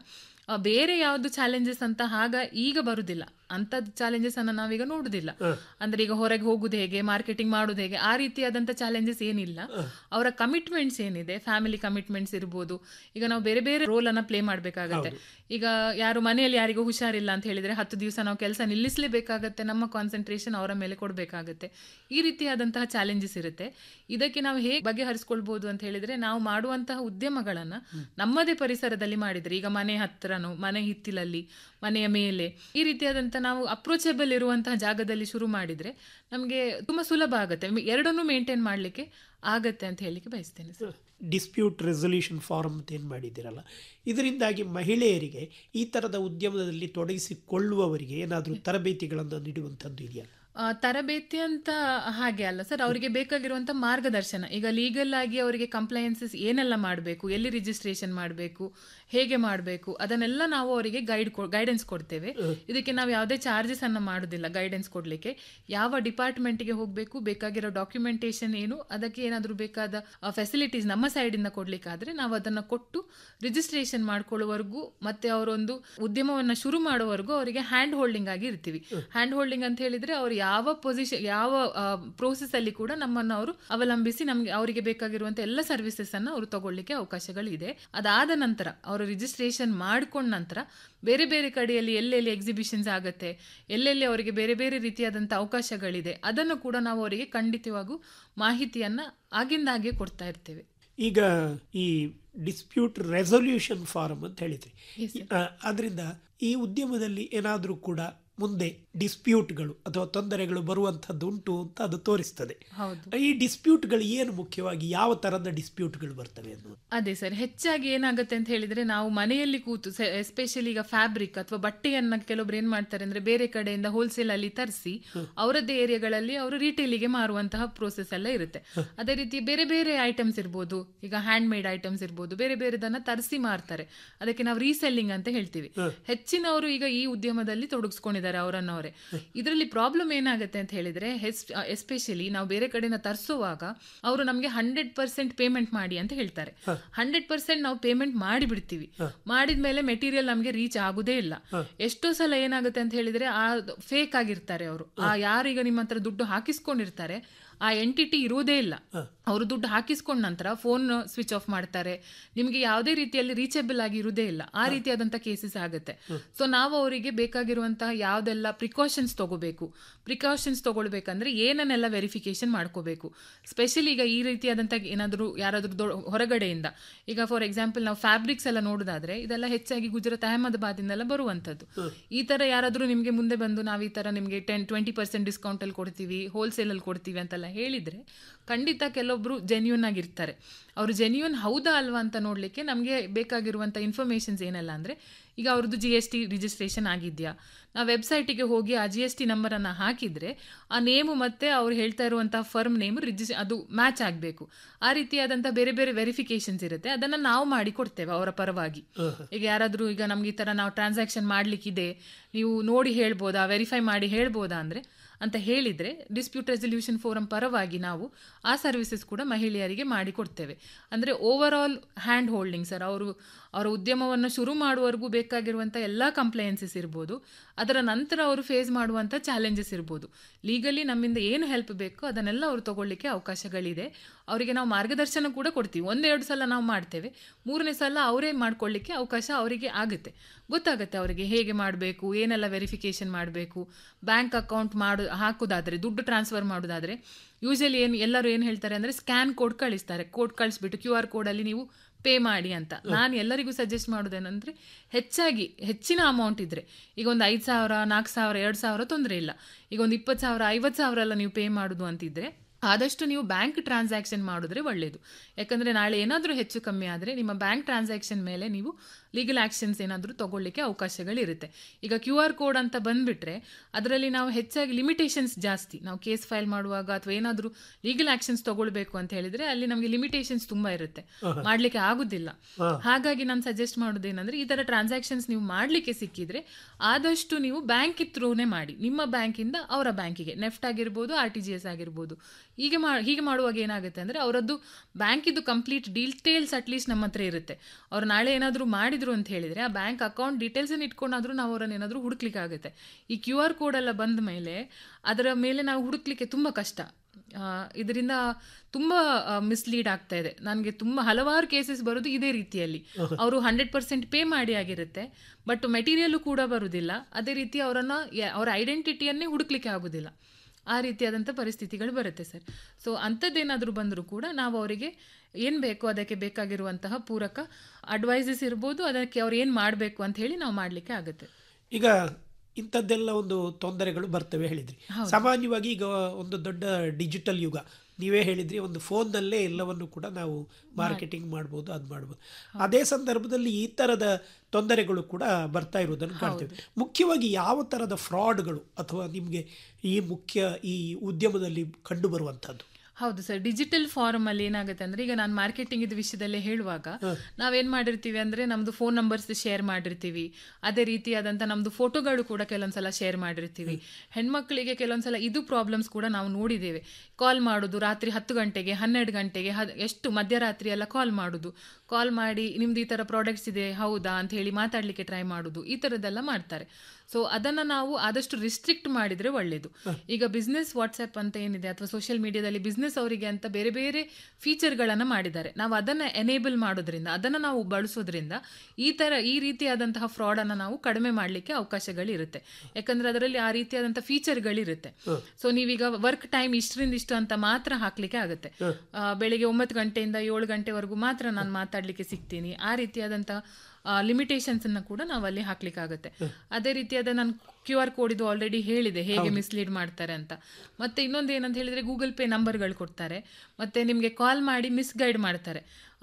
ಆ, ಬೇರೆ ಯಾವ್ದು ಚಾಲೆಂಜಸ್ ಅಂತ ಆಗ ಈಗ ಬರುದಿಲ್ಲ ಅಂತದ್ ಚಾಲೆಂಜಸ್ ಅನ್ನ ನಾವೀಗ ನೋಡುದಿಲ್ಲ ಅಂದ್ರೆ ಈಗ ಹೊರಗೆ ಹೋಗುದು ಹೇಗೆ ಮಾರ್ಕೆಟಿಂಗ್ ಮಾಡುದು ಹೇಗೆ ಆ ರೀತಿಯಾದಂತ ಚಾಲೆಂಜಸ್ ಏನಿಲ್ಲ ಅವರ ಕಮಿಟ್ಮೆಂಟ್ಸ್ ಏನಿದೆ ಫ್ಯಾಮಿಲಿ ಕಮಿಟ್ಮೆಂಟ್ಸ್ ಇರ್ಬೋದು ಈಗ ನಾವು ಬೇರೆ ಬೇರೆ ರೋಲ್ ಅನ್ನ ಪ್ಲೇ ಮಾಡ್ಬೇಕಾಗತ್ತೆ ಈಗ ಯಾರು ಮನೆಯಲ್ಲಿ ಯಾರಿಗೂ ಹುಷಾರಿಲ್ಲ ಅಂತ ಹೇಳಿದ್ರೆ ಹತ್ತು ದಿವಸ ನಾವು ಕೆಲಸ ನಿಲ್ಲಿಸಲೇಬೇಕಾಗತ್ತೆ ನಮ್ಮ ಕಾನ್ಸಂಟ್ರೇಷನ್ ಅವರ ಮೇಲೆ ಕೊಡಬೇಕಾಗತ್ತೆ ಈ ರೀತಿಯಾದಂತಹ ಚಾಲೆಂಜಸ್ ಇರುತ್ತೆ ಇದಕ್ಕೆ ನಾವು ಹೇಗೆ ಬಗೆಹರಿಸ್ಕೊಳ್ಬಹುದು ಅಂತ ಹೇಳಿದ್ರೆ ನಾವು ಮಾಡುವಂತಹ ಉದ್ಯಮಗಳನ್ನ ನಮ್ಮದೇ ಪರಿಸರದಲ್ಲಿ ಮಾಡಿದ್ರೆ ಈಗ ಮನೆ ಹತ್ರನೋ ಮನೆ ಹಿತ್ತಿಲಲ್ಲಿ ಮನೆಯ ಮೇಲೆ ಈ ರೀತಿಯಾದಂತ ನಾವು ಅಪ್ರೋಚಬಲ್ ಇರುವಂತಹ ಜಾಗದಲ್ಲಿ ಶುರು ಮಾಡಿದ್ರೆ ನಮಗೆ ತುಂಬಾ ಸುಲಭ ಆಗುತ್ತೆ ಎರಡನ್ನೂ ಮೇಂಟೈನ್ ಮಾಡ್ಲಿಕ್ಕೆ ಆಗತ್ತೆ ಅಂತ ಹೇಳಿಕ್ಕೆ ಬಯಸ್ತೇನೆ ಸರ್ ಡಿಸ್ಪ್ಯೂಟ್ ರೆಸೊಲ್ಯೂಷನ್ ಫಾರಮ್ ಅಂತ ಏನು ಮಾಡಿದ್ದೀರಲ್ಲ ಇದರಿಂದಾಗಿ ಮಹಿಳೆಯರಿಗೆ ಈ ಥರದ ಉದ್ಯಮದಲ್ಲಿ ತೊಡಗಿಸಿಕೊಳ್ಳುವವರಿಗೆ ಏನಾದರೂ ತರಬೇತಿಗಳನ್ನು ನೀಡುವಂಥದ್ದು ಇದೆಯಾ ಆ, ತರಬೇತಿ ಅಂತ ಹಾಗೆ ಅಲ್ಲ ಸರ್ ಅವರಿಗೆ ಬೇಕಾಗಿರುವಂತ ಮಾರ್ಗದರ್ಶನ ಈಗ ಲೀಗಲ್ ಆಗಿ ಅವರಿಗೆ ಕಂಪ್ಲೈನ್ಸಸ್ ಏನೆಲ್ಲ ಮಾಡಬೇಕು ಎಲ್ಲಿ ರಿಜಿಸ್ಟ್ರೇಷನ್ ಮಾಡಬೇಕು ಹೇಗೆ ಮಾಡಬೇಕು ಅದನ್ನೆಲ್ಲ ನಾವು ಅವರಿಗೆ ಗೈಡ್ ಗೈಡೆನ್ಸ್ ಕೊಡ್ತೇವೆ ಇದಕ್ಕೆ ನಾವು ಯಾವುದೇ ಚಾರ್ಜಸ್ ಅನ್ನ ಮಾಡುದಿಲ್ಲ ಗೈಡೆನ್ಸ್ ಕೊಡ್ಲಿಕ್ಕೆ ಯಾವ ಡಿಪಾರ್ಟ್ಮೆಂಟ್ಗೆ ಹೋಗಬೇಕು ಬೇಕಾಗಿರೋ ಡಾಕ್ಯುಮೆಂಟೇಶನ್ ಏನು ಅದಕ್ಕೆ ಏನಾದರೂ ಬೇಕಾದ ಫೆಸಿಲಿಟೀಸ್ ನಮ್ಮ ಸೈಡಿಂದ ಕೊಡ್ಲಿಕ್ಕಾದ್ರೆ ನಾವು ಅದನ್ನ ಕೊಟ್ಟು ರಿಜಿಸ್ಟ್ರೇಷನ್ ಮಾಡ್ಕೊಳ್ಳುವವರೆಗೂ ಮತ್ತೆ ಅವರೊಂದು ಉದ್ಯಮವನ್ನ ಶುರು ಮಾಡುವವರೆಗೂ ಅವರಿಗೆ ಹ್ಯಾಂಡ್ ಹೋಲ್ಡಿಂಗ್ ಆಗಿ ಇರ್ತೀವಿ ಹ್ಯಾಂಡ್ ಹೋಲ್ಡಿಂಗ್ ಅಂತ ಹೇಳಿದ್ರೆ ಅವರು ಯಾವ ಪೊಸಿಷನ್ ಯಾವ ಪ್ರೋಸೆಸ್ ಅಲ್ಲಿ ಕೂಡ ನಮ್ಮನ್ನು ಅವರು ಅವಲಂಬಿಸಿ ನಮ್ಗೆ ಅವರಿಗೆ ಬೇಕಾಗಿರುವಂತ ಎಲ್ಲ ಸರ್ವಿಸಸ್ ಅನ್ನ ಅವರು ತಗೊಳ್ಳಿಕ್ಕೆ ಅವಕಾಶಗಳಿದೆ ಅದಾದ ನಂತರ ಅವರು ರಿಜಿಸ್ಟ್ರೇಷನ್ ಮಾಡ್ಕೊಂಡ ನಂತರ ಬೇರೆ ಬೇರೆ ಕಡೆಯಲ್ಲಿ ಎಲ್ಲೆಲ್ಲಿ ಎಕ್ಸಿಬಿಷನ್ಸ್ ಆಗತ್ತೆ ಎಲ್ಲೆಲ್ಲಿ ಅವರಿಗೆ ಬೇರೆ ಬೇರೆ ರೀತಿಯಾದಂಥ ಅವಕಾಶಗಳಿದೆ ಅದನ್ನು ಕೂಡ ನಾವು ಅವರಿಗೆ ಖಂಡಿತವಾಗೂ ಮಾಹಿತಿಯನ್ನ ಆಗಿಂದಾಗೆ ಕೊಡ್ತಾ ಇರ್ತೇವೆ ಈಗ ಈ ಡಿಸ್ಪ್ಯೂಟ್ ರೆಸೊಲ್ಯೂಷನ್ ಫಾರಮ್ ಅಂತ ಹೇಳಿದ್ರಿ ಅದರಿಂದ ಈ ಉದ್ಯಮದಲ್ಲಿ ಏನಾದರೂ ಕೂಡ ಮುಂದೆ ಡಿಸ್ಪ್ಯೂಟ್ಗಳು ಅಥವಾ ತೊಂದರೆಗಳು ಬರುವಂಥದ್ದು ಉಂಟು ಅಂತ ಅದು ತೋರಿಸ್ತದೆ ಹೌದು ಈ ಡಿಸ್ಪ್ಯೂಟ್ಗಳು ಏನು ಮುಖ್ಯವಾಗಿ ಯಾವ ತರದ ಡಿಸ್ಪ್ಯೂಟ್ಗಳು ಬರ್ತವೆ ಅನ್ನೋದು ಅದೇ ಸರ್ ಹೆಚ್ಚಾಗಿ ಏನಾಗುತ್ತೆ ಅಂತ ಹೇಳಿದ್ರೆ ನಾವು ಮನೆಯಲ್ಲಿ ಕೂತು ಎಸ್ಪೆಷಲಿ ಈಗ ಫ್ಯಾಬ್ರಿಕ್ ಅಥವಾ ಬಟ್ಟೆಯನ್ನ ಕೆಲವೊಬ್ರು ಏನ್ ಮಾಡ್ತಾರೆ ಅಂದ್ರೆ ಬೇರೆ ಕಡೆಯಿಂದ ಹೋಲ್ಸೇಲ್ ಅಲ್ಲಿ ತರಿಸಿ ಅವರದ್ದೇ ಏರಿಯಾಗಳಲ್ಲಿ ಅವರು ರಿಟೇಲಿಗೆ ಮಾರುವಂತಹ ಪ್ರೋಸೆಸ್ ಎಲ್ಲ ಇರುತ್ತೆ ಅದೇ ರೀತಿ ಬೇರೆ ಬೇರೆ ಐಟಮ್ಸ್ ಇರ್ಬೋದು ಈಗ ಹ್ಯಾಂಡ್ ಮೇಡ್ ಐಟಮ್ಸ್ ಇರ್ಬೋದು ಬೇರೆ ಬೇರೆದನ್ನ ತರಿಸಿ ಮಾರ್ತಾರೆ ಅದಕ್ಕೆ ನಾವು ರೀಸೆಲ್ಲಿಂಗ್ ಅಂತ ಹೇಳ್ತೀವಿ ಹೆಚ್ಚಿನವರು ಈಗ ಈ ಉದ್ಯಮದಲ್ಲಿ ತೊಡಗಿಸ್ಕೊಂಡಿದ್ದಾರೆ ಅವರನ್ನವರೇ ಇದರಲ್ಲಿ ಪ್ರಾಬ್ಲಮ್ ಏನಾಗುತ್ತೆ ಅಂತ ಹೇಳಿದ್ರೆ ಎಸ್ಪೆಷಲಿ ನಾವು ಬೇರೆ ಕಡೆಯಿಂದ ತರಿಸುವಾಗ ಅವರು ನಮಗೆ ಹಂಡ್ರೆಡ್ ಪರ್ಸೆಂಟ್ ಪೇಮೆಂಟ್ ಮಾಡಿ ಅಂತ ಹೇಳ್ತಾರೆ ಹಂಡ್ರೆಡ್ ಪರ್ಸೆಂಟ್ ನಾವು ಪೇಮೆಂಟ್ ಮಾಡಿ ಬಿಡ್ತೀವಿ ಮಾಡಿದ್ಮೇಲೆ ಮೆಟೀರಿಯಲ್ ನಮಗೆ ರೀಚ್ ಆಗುದೇ ಇಲ್ಲ ಎಷ್ಟೋ ಸಲ ಏನಾಗುತ್ತೆ ಅಂತ ಹೇಳಿದ್ರೆ ಆ ಫೇಕ್ ಆಗಿರ್ತಾರೆ ಅವರು ಆ ಯಾರೀಗ ನಿಮ್ಮ ಹತ್ರ ದುಡ್ಡು ಹಾಕಿಸ್ಕೊಂಡಿರ್ತಾರೆ ಆ ಎಂಟಿಟಿ ಇರುವುದೇ ಇಲ್ಲ ಅವರು ದುಡ್ಡು ಹಾಕಿಸ್ಕೊಂಡ ನಂತರ ಫೋನ್ ಸ್ವಿಚ್ ಆಫ್ ಮಾಡ್ತಾರೆ ನಿಮಗೆ ಯಾವುದೇ ರೀತಿಯಲ್ಲಿ ರೀಚೇಬಲ್ ಆಗಿ ಇರುವುದೇ ಇಲ್ಲ ಆ ರೀತಿಯಾದಂಥ ಕೇಸಸ್ ಆಗುತ್ತೆ ಸೊ ನಾವು ಅವರಿಗೆ ಬೇಕಾಗಿರುವಂತಹ ಯಾವ್ದೆಲ್ಲ ಪ್ರಿಕಾಷನ್ಸ್ ತಗೋಬೇಕು ಪ್ರಿಕಾಷನ್ಸ್ ತಗೊಳ್ಬೇಕಂದ್ರೆ ಏನನ್ನೆಲ್ಲ ವೆರಿಫಿಕೇಶನ್ ಮಾಡ್ಕೋಬೇಕು ಸ್ಪೆಷಲಿ ಈಗ ಈ ರೀತಿಯಾದಂಥ ಏನಾದರೂ ಯಾರಾದರೂ ದೊ ಹೊರಗಡೆಯಿಂದ ಈಗ ಫಾರ್ ಎಕ್ಸಾಂಪಲ್ ನಾವು ಫ್ಯಾಬ್ರಿಕ್ಸ್ ಎಲ್ಲ ನೋಡೋದಾದ್ರೆ ಇದೆಲ್ಲ ಹೆಚ್ಚಾಗಿ ಗುಜರಾತ್ ಅಹಮದಾಬಾದಿಂದೆಲ್ಲ ಬರುವಂಥದ್ದು ಈ ತರ ಯಾರಾದರೂ ನಿಮಗೆ ಮುಂದೆ ಬಂದು ನಾವು ಈ ತರ ನಿಮಗೆ ಟೆನ್ ಟ್ವೆಂಟಿ ಪರ್ಸೆಂಟ್ ಡಿಸ್ಕೌಂಟ್ ಅಲ್ಲಿ ಕೊಡ್ತೀವಿ ಹೋಲ್ಸೇಲ್ ಅಲ್ಲಿ ಕೊಡ್ತೀವಿ ಅಂತೆಲ್ಲ ಹೇಳಿದ್ರೆ ಖಂಡಿತ ಕೆಲವೊಬ್ರು ಜೆನ್ಯೂನ್ ಆಗಿರ್ತಾರೆ ಅವರು ಜೆನ್ಯೂನ್ ಹೌದಾ ಅಲ್ವಾ ಅಂತ ನೋಡ್ಲಿಕ್ಕೆ ನಮಗೆ ಬೇಕಾಗಿರುವಂಥ ಇನ್ಫಾರ್ಮೇಶನ್ಸ್ ಏನೆಲ್ಲ ಅಂದ್ರೆ ಈಗ ಅವ್ರದ್ದು ಜಿ ಎಸ್ ಟಿ ರಿಜಿಸ್ಟ್ರೇಷನ್ ಆಗಿದೆಯಾ ನಾವು ವೆಬ್ಸೈಟಿಗೆ ಹೋಗಿ ಆ ಜಿ ಎಸ್ ಟಿ ನಂಬರನ್ನು ಹಾಕಿದ್ರೆ ಆ ನೇಮು ಮತ್ತೆ ಅವ್ರು ಹೇಳ್ತಾ ಇರುವಂತಹ ಫರ್ಮ್ ನೇಮ್ ರಿಜಿಸ್ ಅದು ಮ್ಯಾಚ್ ಆಗಬೇಕು ಆ ರೀತಿಯಾದಂಥ ಬೇರೆ ಬೇರೆ ವೆರಿಫಿಕೇಶನ್ಸ್ ಇರುತ್ತೆ ಅದನ್ನು ನಾವು ಮಾಡಿ ಕೊಡ್ತೇವೆ ಅವರ ಪರವಾಗಿ ಈಗ ಯಾರಾದರೂ ಈಗ ನಮ್ಗೆ ಈ ಥರ ನಾವು ಟ್ರಾನ್ಸಾಕ್ಷನ್ ಮಾಡ್ಲಿಕ್ಕಿದೆ ನೀವು ನೋಡಿ ಹೇಳ್ಬೋದಾ ವೆರಿಫೈ ಮಾಡಿ ಹೇಳ್ಬೋದಾ ಅಂದರೆ ಅಂತ ಹೇಳಿದರೆ ಡಿಸ್ಪ್ಯೂಟ್ ರೆಸಲ್ಯೂಷನ್ ಫೋರಂ ಪರವಾಗಿ ನಾವು ಆ ಸರ್ವಿಸಸ್ ಕೂಡ ಮಹಿಳೆಯರಿಗೆ ಮಾಡಿಕೊಡ್ತೇವೆ ಅಂದರೆ overall hand holding sir ಅವರು ಅವರ ಉದ್ಯಮವನ್ನು ಶುರು ಮಾಡುವವರೆಗೂ ಬೇಕಾಗಿರುವಂಥ ಎಲ್ಲ ಕಂಪ್ಲೈನ್ಸಸ್ ಇರ್ಬೋದು ಅದರ ನಂತರ ಅವರು ಫೇಸ್ ಮಾಡುವಂಥ ಚಾಲೆಂಜಸ್ ಇರ್ಬೋದು ಲೀಗಲಿ ನಮ್ಮಿಂದ ಏನು ಹೆಲ್ಪ್ ಬೇಕೋ ಅದನ್ನೆಲ್ಲ ಅವರು ತಗೊಳ್ಳಿಕ್ಕೆ ಅವಕಾಶಗಳಿದೆ ಅವರಿಗೆ ನಾವು ಮಾರ್ಗದರ್ಶನ ಕೂಡ ಕೊಡ್ತೀವಿ ಒಂದೆರಡು ಸಲ ನಾವು ಮಾಡ್ತೇವೆ ಮೂರನೇ ಸಲ ಅವರೇ ಮಾಡ್ಕೊಳ್ಳಿಕ್ಕೆ ಅವಕಾಶ ಅವರಿಗೆ ಆಗುತ್ತೆ ಗೊತ್ತಾಗುತ್ತೆ ಅವರಿಗೆ ಹೇಗೆ ಮಾಡಬೇಕು ಏನೆಲ್ಲ ವೆರಿಫಿಕೇಶನ್ ಮಾಡಬೇಕು ಬ್ಯಾಂಕ್ ಅಕೌಂಟ್ ಮಾಡು ಹಾಕೋದಾದ್ರೆ ದುಡ್ಡು ಟ್ರಾನ್ಸ್ಫರ್ ಮಾಡೋದಾದ್ರೆ ಯೂಶಲಿ ಏನು ಎಲ್ಲರೂ ಏನು ಹೇಳ್ತಾರೆ ಅಂದರೆ ಸ್ಕ್ಯಾನ್ ಕೋಡ್ ಕಳಿಸ್ತಾರೆ ಕೋಡ್ ಕಳಿಸ್ಬಿಟ್ಟು ಕ್ಯೂ ಆರ್ ಕೋಡಲ್ಲಿ ನೀವು ಪೇ ಮಾಡಿ ಅಂತ ನಾನು ಎಲ್ಲರಿಗೂ ಸಜೆಸ್ಟ್ ಮಾಡೋದೇನಂದ್ರೆ ಹೆಚ್ಚಾಗಿ ಹೆಚ್ಚಿನ ಅಮೌಂಟ್ ಇದ್ರೆ ಈಗ ಒಂದು ಐದು ಸಾವಿರ ನಾಲ್ಕು ಸಾವಿರ ಎರಡು ಸಾವಿರ ತೊಂದರೆ ಇಲ್ಲ ಈಗ ಒಂದು ಇಪ್ಪತ್ತು ಸಾವಿರ ಐವತ್ತು ಸಾವಿರ ಎಲ್ಲ ನೀವು ಪೇ ಮಾಡೋದು ಅಂತಿದ್ರೆ ಆದಷ್ಟು ನೀವು ಬ್ಯಾಂಕ್ ಟ್ರಾನ್ಸಾಕ್ಷನ್ ಮಾಡಿದ್ರೆ ಒಳ್ಳೆಯದು ಯಾಕಂದರೆ ನಾಳೆ ಏನಾದರೂ ಹೆಚ್ಚು ಕಮ್ಮಿ ಆದರೆ ನಿಮ್ಮ ಬ್ಯಾಂಕ್ ಟ್ರಾನ್ಸಾಕ್ಷನ್ ಮೇಲೆ ನೀವು ಲೀಗಲ್ ಆ್ಯಕ್ಷನ್ಸ್ ಏನಾದರೂ ತಗೊಳ್ಳಿಕ್ಕೆ ಅವಕಾಶಗಳಿರುತ್ತೆ ಈಗ ಕ್ಯೂ ಆರ್ ಕೋಡ್ ಅಂತ ಬಂದುಬಿಟ್ರೆ ಅದರಲ್ಲಿ ನಾವು ಹೆಚ್ಚಾಗಿ ಲಿಮಿಟೇಷನ್ಸ್ ಜಾಸ್ತಿ ನಾವು ಕೇಸ್ ಫೈಲ್ ಮಾಡುವಾಗ ಅಥವಾ ಏನಾದರೂ ಲೀಗಲ್ ಆ್ಯಕ್ಷನ್ಸ್ ತಗೊಳ್ಬೇಕು ಅಂತ ಹೇಳಿದರೆ ಅಲ್ಲಿ ನಮಗೆ ಲಿಮಿಟೇಷನ್ಸ್ ತುಂಬ ಇರುತ್ತೆ ಮಾಡಲಿಕ್ಕೆ ಆಗೋದಿಲ್ಲ ಹಾಗಾಗಿ ನಾನು ಸಜೆಸ್ಟ್ ಮಾಡೋದೇನೆಂದರೆ ಈ ಥರ ಟ್ರಾನ್ಸಾಕ್ಷನ್ಸ್ ನೀವು ಮಾಡಲಿಕ್ಕೆ ಸಿಕ್ಕಿದ್ರೆ ಆದಷ್ಟು ನೀವು ಬ್ಯಾಂಕ್ ಥ್ರೂನೇ ಮಾಡಿ ನಿಮ್ಮ ಬ್ಯಾಂಕಿಂದ ಅವರ ಬ್ಯಾಂಕಿಗೆ ನೆಫ್ಟ್ ಆಗಿರ್ಬೋದು ಆರ್ ಟಿ ಜಿ ಎಸ್ ಆಗಿರ್ಬೋದು ಹೀಗೆ ಮಾ ಹೀಗೆ ಮಾಡುವಾಗ ಏನಾಗುತ್ತೆ ಅಂದರೆ ಅವರದ್ದು ಬ್ಯಾಂಕಿದ್ದು ಕಂಪ್ಲೀಟ್ ಡೀಟೇಲ್ಸ್ ಅಟ್ಲೀಸ್ಟ್ ನಮ್ಮ ಹತ್ರ ಇರುತ್ತೆ ಅವ್ರು ನಾಳೆ ಏನಾದರೂ ಮಾಡಿದ್ರು ಮಾಡಿದ್ರು ಅಂತ ಹೇಳಿದ್ರೆ ಆ ಬ್ಯಾಂಕ್ ಅಕೌಂಟ್ ಡೀಟೇಲ್ಸ್ ಇಟ್ಕೊಂಡಾದ್ರೂ ನಾವು ಅವರನ್ನ ಏನಾದರೂ ಹುಡುಕ್ಲಿಕ್ಕೆ ಆಗುತ್ತೆ ಈ ಕ್ಯೂ ಆರ್ ಕೋಡ್ ಎಲ್ಲ ಬಂದ ಮೇಲೆ ಅದರ ಮೇಲೆ ನಾವು ಹುಡುಕ್ಲಿಕ್ಕೆ ತುಂಬ ಕಷ್ಟ ಇದರಿಂದ ತುಂಬ ಮಿಸ್ಲೀಡ್ ಆಗ್ತಾ ಇದೆ ನನಗೆ ತುಂಬ ಹಲವಾರು ಕೇಸಸ್ ಬರೋದು ಇದೇ ರೀತಿಯಲ್ಲಿ ಅವರು ಹಂಡ್ರೆಡ್ ಪರ್ಸೆಂಟ್ ಪೇ ಮಾಡಿ ಆಗಿರುತ್ತೆ ಬಟ್ ಮೆಟೀರಿಯಲ್ ಕೂಡ ಬರುವುದಿಲ್ಲ ಅದೇ ರೀತಿ ಅವರನ್ನ ಯ- ಅವರ ಐಡೆಂಟಿಟಿಯನ್ನೇ ಹುಡುಕ್ಲಿಕ್ಕೆ ಆಗೋದಿಲ್ಲ ಆ ರೀತಿಯಾದಂಥ ಪರಿಸ್ಥಿತಿಗಳು ಬರುತ್ತೆ ಸರ್ ಸೊ ಅಂಥದ್ದೇನಾದರೂ ಬಂದರೂ ಕೂಡ ನಾವು ಅವರಿಗೆ ಏನು ಬೇಕೋ ಅದಕ್ಕೆ ಬೇಕಾಗಿರುವಂತಹ ಪೂರಕ ಅಡ್ವೈಸಸ್ ಇರ್ಬೋದು ಅದಕ್ಕೆ ಅವ್ರು ಏನು ಮಾಡಬೇಕು ಅಂತ ಹೇಳಿ ನಾವು ಮಾಡಲಿಕ್ಕೆ ಆಗುತ್ತೆ ಈಗ ಇಂಥದ್ದೆಲ್ಲ ಒಂದು ತೊಂದರೆಗಳು ಬರ್ತವೆ ಹೇಳಿದ್ರಿ ಸಾಮಾನ್ಯವಾಗಿ ಈಗ ಒಂದು ದೊಡ್ಡ ಡಿಜಿಟಲ್ ಯುಗ ನೀವೇ ಹೇಳಿದ್ರಿ ಒಂದು ಫೋನ್ನಲ್ಲೇ ಎಲ್ಲವನ್ನು ಕೂಡ ನಾವು ಮಾರ್ಕೆಟಿಂಗ್ ಮಾಡ್ಬೋದು ಅದು ಮಾಡ್ಬೋದು ಅದೇ ಸಂದರ್ಭದಲ್ಲಿ ಈ ಥರದ ತೊಂದರೆಗಳು ಕೂಡ ಬರ್ತಾ ಇರೋದನ್ನು ಕಾಣ್ತೇವೆ ಮುಖ್ಯವಾಗಿ ಯಾವ ಥರದ ಫ್ರಾಡ್ಗಳು ಅಥವಾ ನಿಮಗೆ ಈ ಮುಖ್ಯ ಈ ಉದ್ಯಮದಲ್ಲಿ ಕಂಡು ಬರುವಂಥದ್ದು ಹೌದು ಸರ್ ಡಿಜಿಟಲ್ ಫಾರ್ಮ್ ಅಲ್ಲಿ ಏನಾಗುತ್ತೆ ಅಂದ್ರೆ ಈಗ ನಾನು ಮಾರ್ಕೆಟಿಂಗ್ ಇದ್ ವಿಷಯದಲ್ಲೇ ಹೇಳುವಾಗ ನಾವೇನ್ ಮಾಡಿರ್ತೀವಿ ಅಂದ್ರೆ ನಮ್ದು ಫೋನ್ ನಂಬರ್ಸ್ ಶೇರ್ ಮಾಡಿರ್ತೀವಿ ಅದೇ ರೀತಿಯಾದಂತ ನಮ್ದು ಫೋಟೋಗಳು ಕೂಡ ಕೆಲವೊಂದ್ಸಲ ಶೇರ್ ಮಾಡಿರ್ತೀವಿ ಹೆಣ್ಮಕ್ಳಿಗೆ ಕೆಲವೊಂದ್ಸಲ ಇದು ಪ್ರಾಬ್ಲಮ್ಸ್ ಕೂಡ ನಾವು ನೋಡಿದ್ದೇವೆ ಕಾಲ್ ಮಾಡೋದು ರಾತ್ರಿ ಹತ್ತು ಗಂಟೆಗೆ ಹನ್ನೆರಡು ಗಂಟೆಗೆ ಹದ್- ಎಷ್ಟು ಮಧ್ಯರಾತ್ರಿ ಎಲ್ಲ ಕಾಲ್ ಮಾಡೋದು ಕಾಲ್ ಮಾಡಿ ನಿಮ್ದು ಈ ತರ ಪ್ರಾಡಕ್ಟ್ಸ್ ಇದೆ ಹೌದಾ ಅಂತ ಹೇಳಿ ಮಾತಾಡ್ಲಿಕ್ಕೆ ಟ್ರೈ ಮಾಡೋದು ಈ ತರದ್ದೆಲ್ಲ ಮಾಡ್ತಾರೆ ಸೊ ಅದನ್ನ ನಾವು ಆದಷ್ಟು ರಿಸ್ಟ್ರಿಕ್ಟ್ ಮಾಡಿದ್ರೆ ಒಳ್ಳೇದು ಈಗ ಬಿಸ್ನೆಸ್ ವಾಟ್ಸ್ಆಪ್ ಅಂತ ಏನಿದೆ ಅಥವಾ ಸೋಷಿಯಲ್ ಮೀಡಿಯಾದಲ್ಲಿ ಬಿಸ್ನೆಸ್ ಅವರಿಗೆ ಅಂತ ಬೇರೆ ಬೇರೆ ಫೀಚರ್ಗಳನ್ನ ಮಾಡಿದ್ದಾರೆ ನಾವು ಅದನ್ನ ಎನೇಬಲ್ ಮಾಡೋದ್ರಿಂದ ಅದನ್ನ ನಾವು ಬಳಸೋದ್ರಿಂದ ಈ ತರ ಈ ರೀತಿಯಾದಂತಹ ಫ್ರಾಡ್ ಅನ್ನ ನಾವು ಕಡಿಮೆ ಮಾಡಲಿಕ್ಕೆ ಅವಕಾಶಗಳಿರುತ್ತೆ ಯಾಕಂದ್ರೆ ಅದರಲ್ಲಿ ಆ ರೀತಿಯಾದಂತಹ ಫೀಚರ್ಗಳಿರುತ್ತೆ ಸೊ ನೀವೀಗ ವರ್ಕ್ ಟೈಮ್ ಇಷ್ಟರಿಂದ ಇಷ್ಟು ಅಂತ ಮಾತ್ರ ಹಾಕ್ಲಿಕ್ಕೆ ಆಗುತ್ತೆ ಆ, ಬೆಳಿಗ್ಗೆ ಒಂಬತ್ತು ಗಂಟೆಯಿಂದ ಏಳು ಗಂಟೆವರೆಗೂ ಮಾತ್ರ ನಾನು ಮಾತಾಡ್ಲಿಕ್ಕೆ ಸಿಗ್ತೀನಿ ಆ ರೀತಿಯಾದಂತಹ ಲಿಮಿಟೇಷನ್ಸ್ ಅನ್ನ ಕೂಡ ನಾವು ಅಲ್ಲಿ ಹಾಕ್ಲಿಕ್ಕಾಗತ್ತೆ ಅದೇ ರೀತಿಯಾದ ನಾನು ಕ್ಯೂ ಆರ್ ಕೋಡ್ ಇದು ಆಲ್ರೆಡಿ ಹೇಳಿದೆ ಹೇಗೆ ಮಿಸ್ಲೀಡ್ ಮಾಡ್ತಾರೆ ಅಂತ ಮತ್ತೆ ಇನ್ನೊಂದು ಏನಂತ ಹೇಳಿದ್ರೆ ಗೂಗಲ್ ಪೇ ನಂಬರ್ಗಳು ಕೊಡ್ತಾರೆ ಮತ್ತೆ ನಿಮಗೆ ಕಾಲ್ ಮಾಡಿ ಮಿಸ್ಗೈಡ್ ಮಾಡ್ತಾರೆ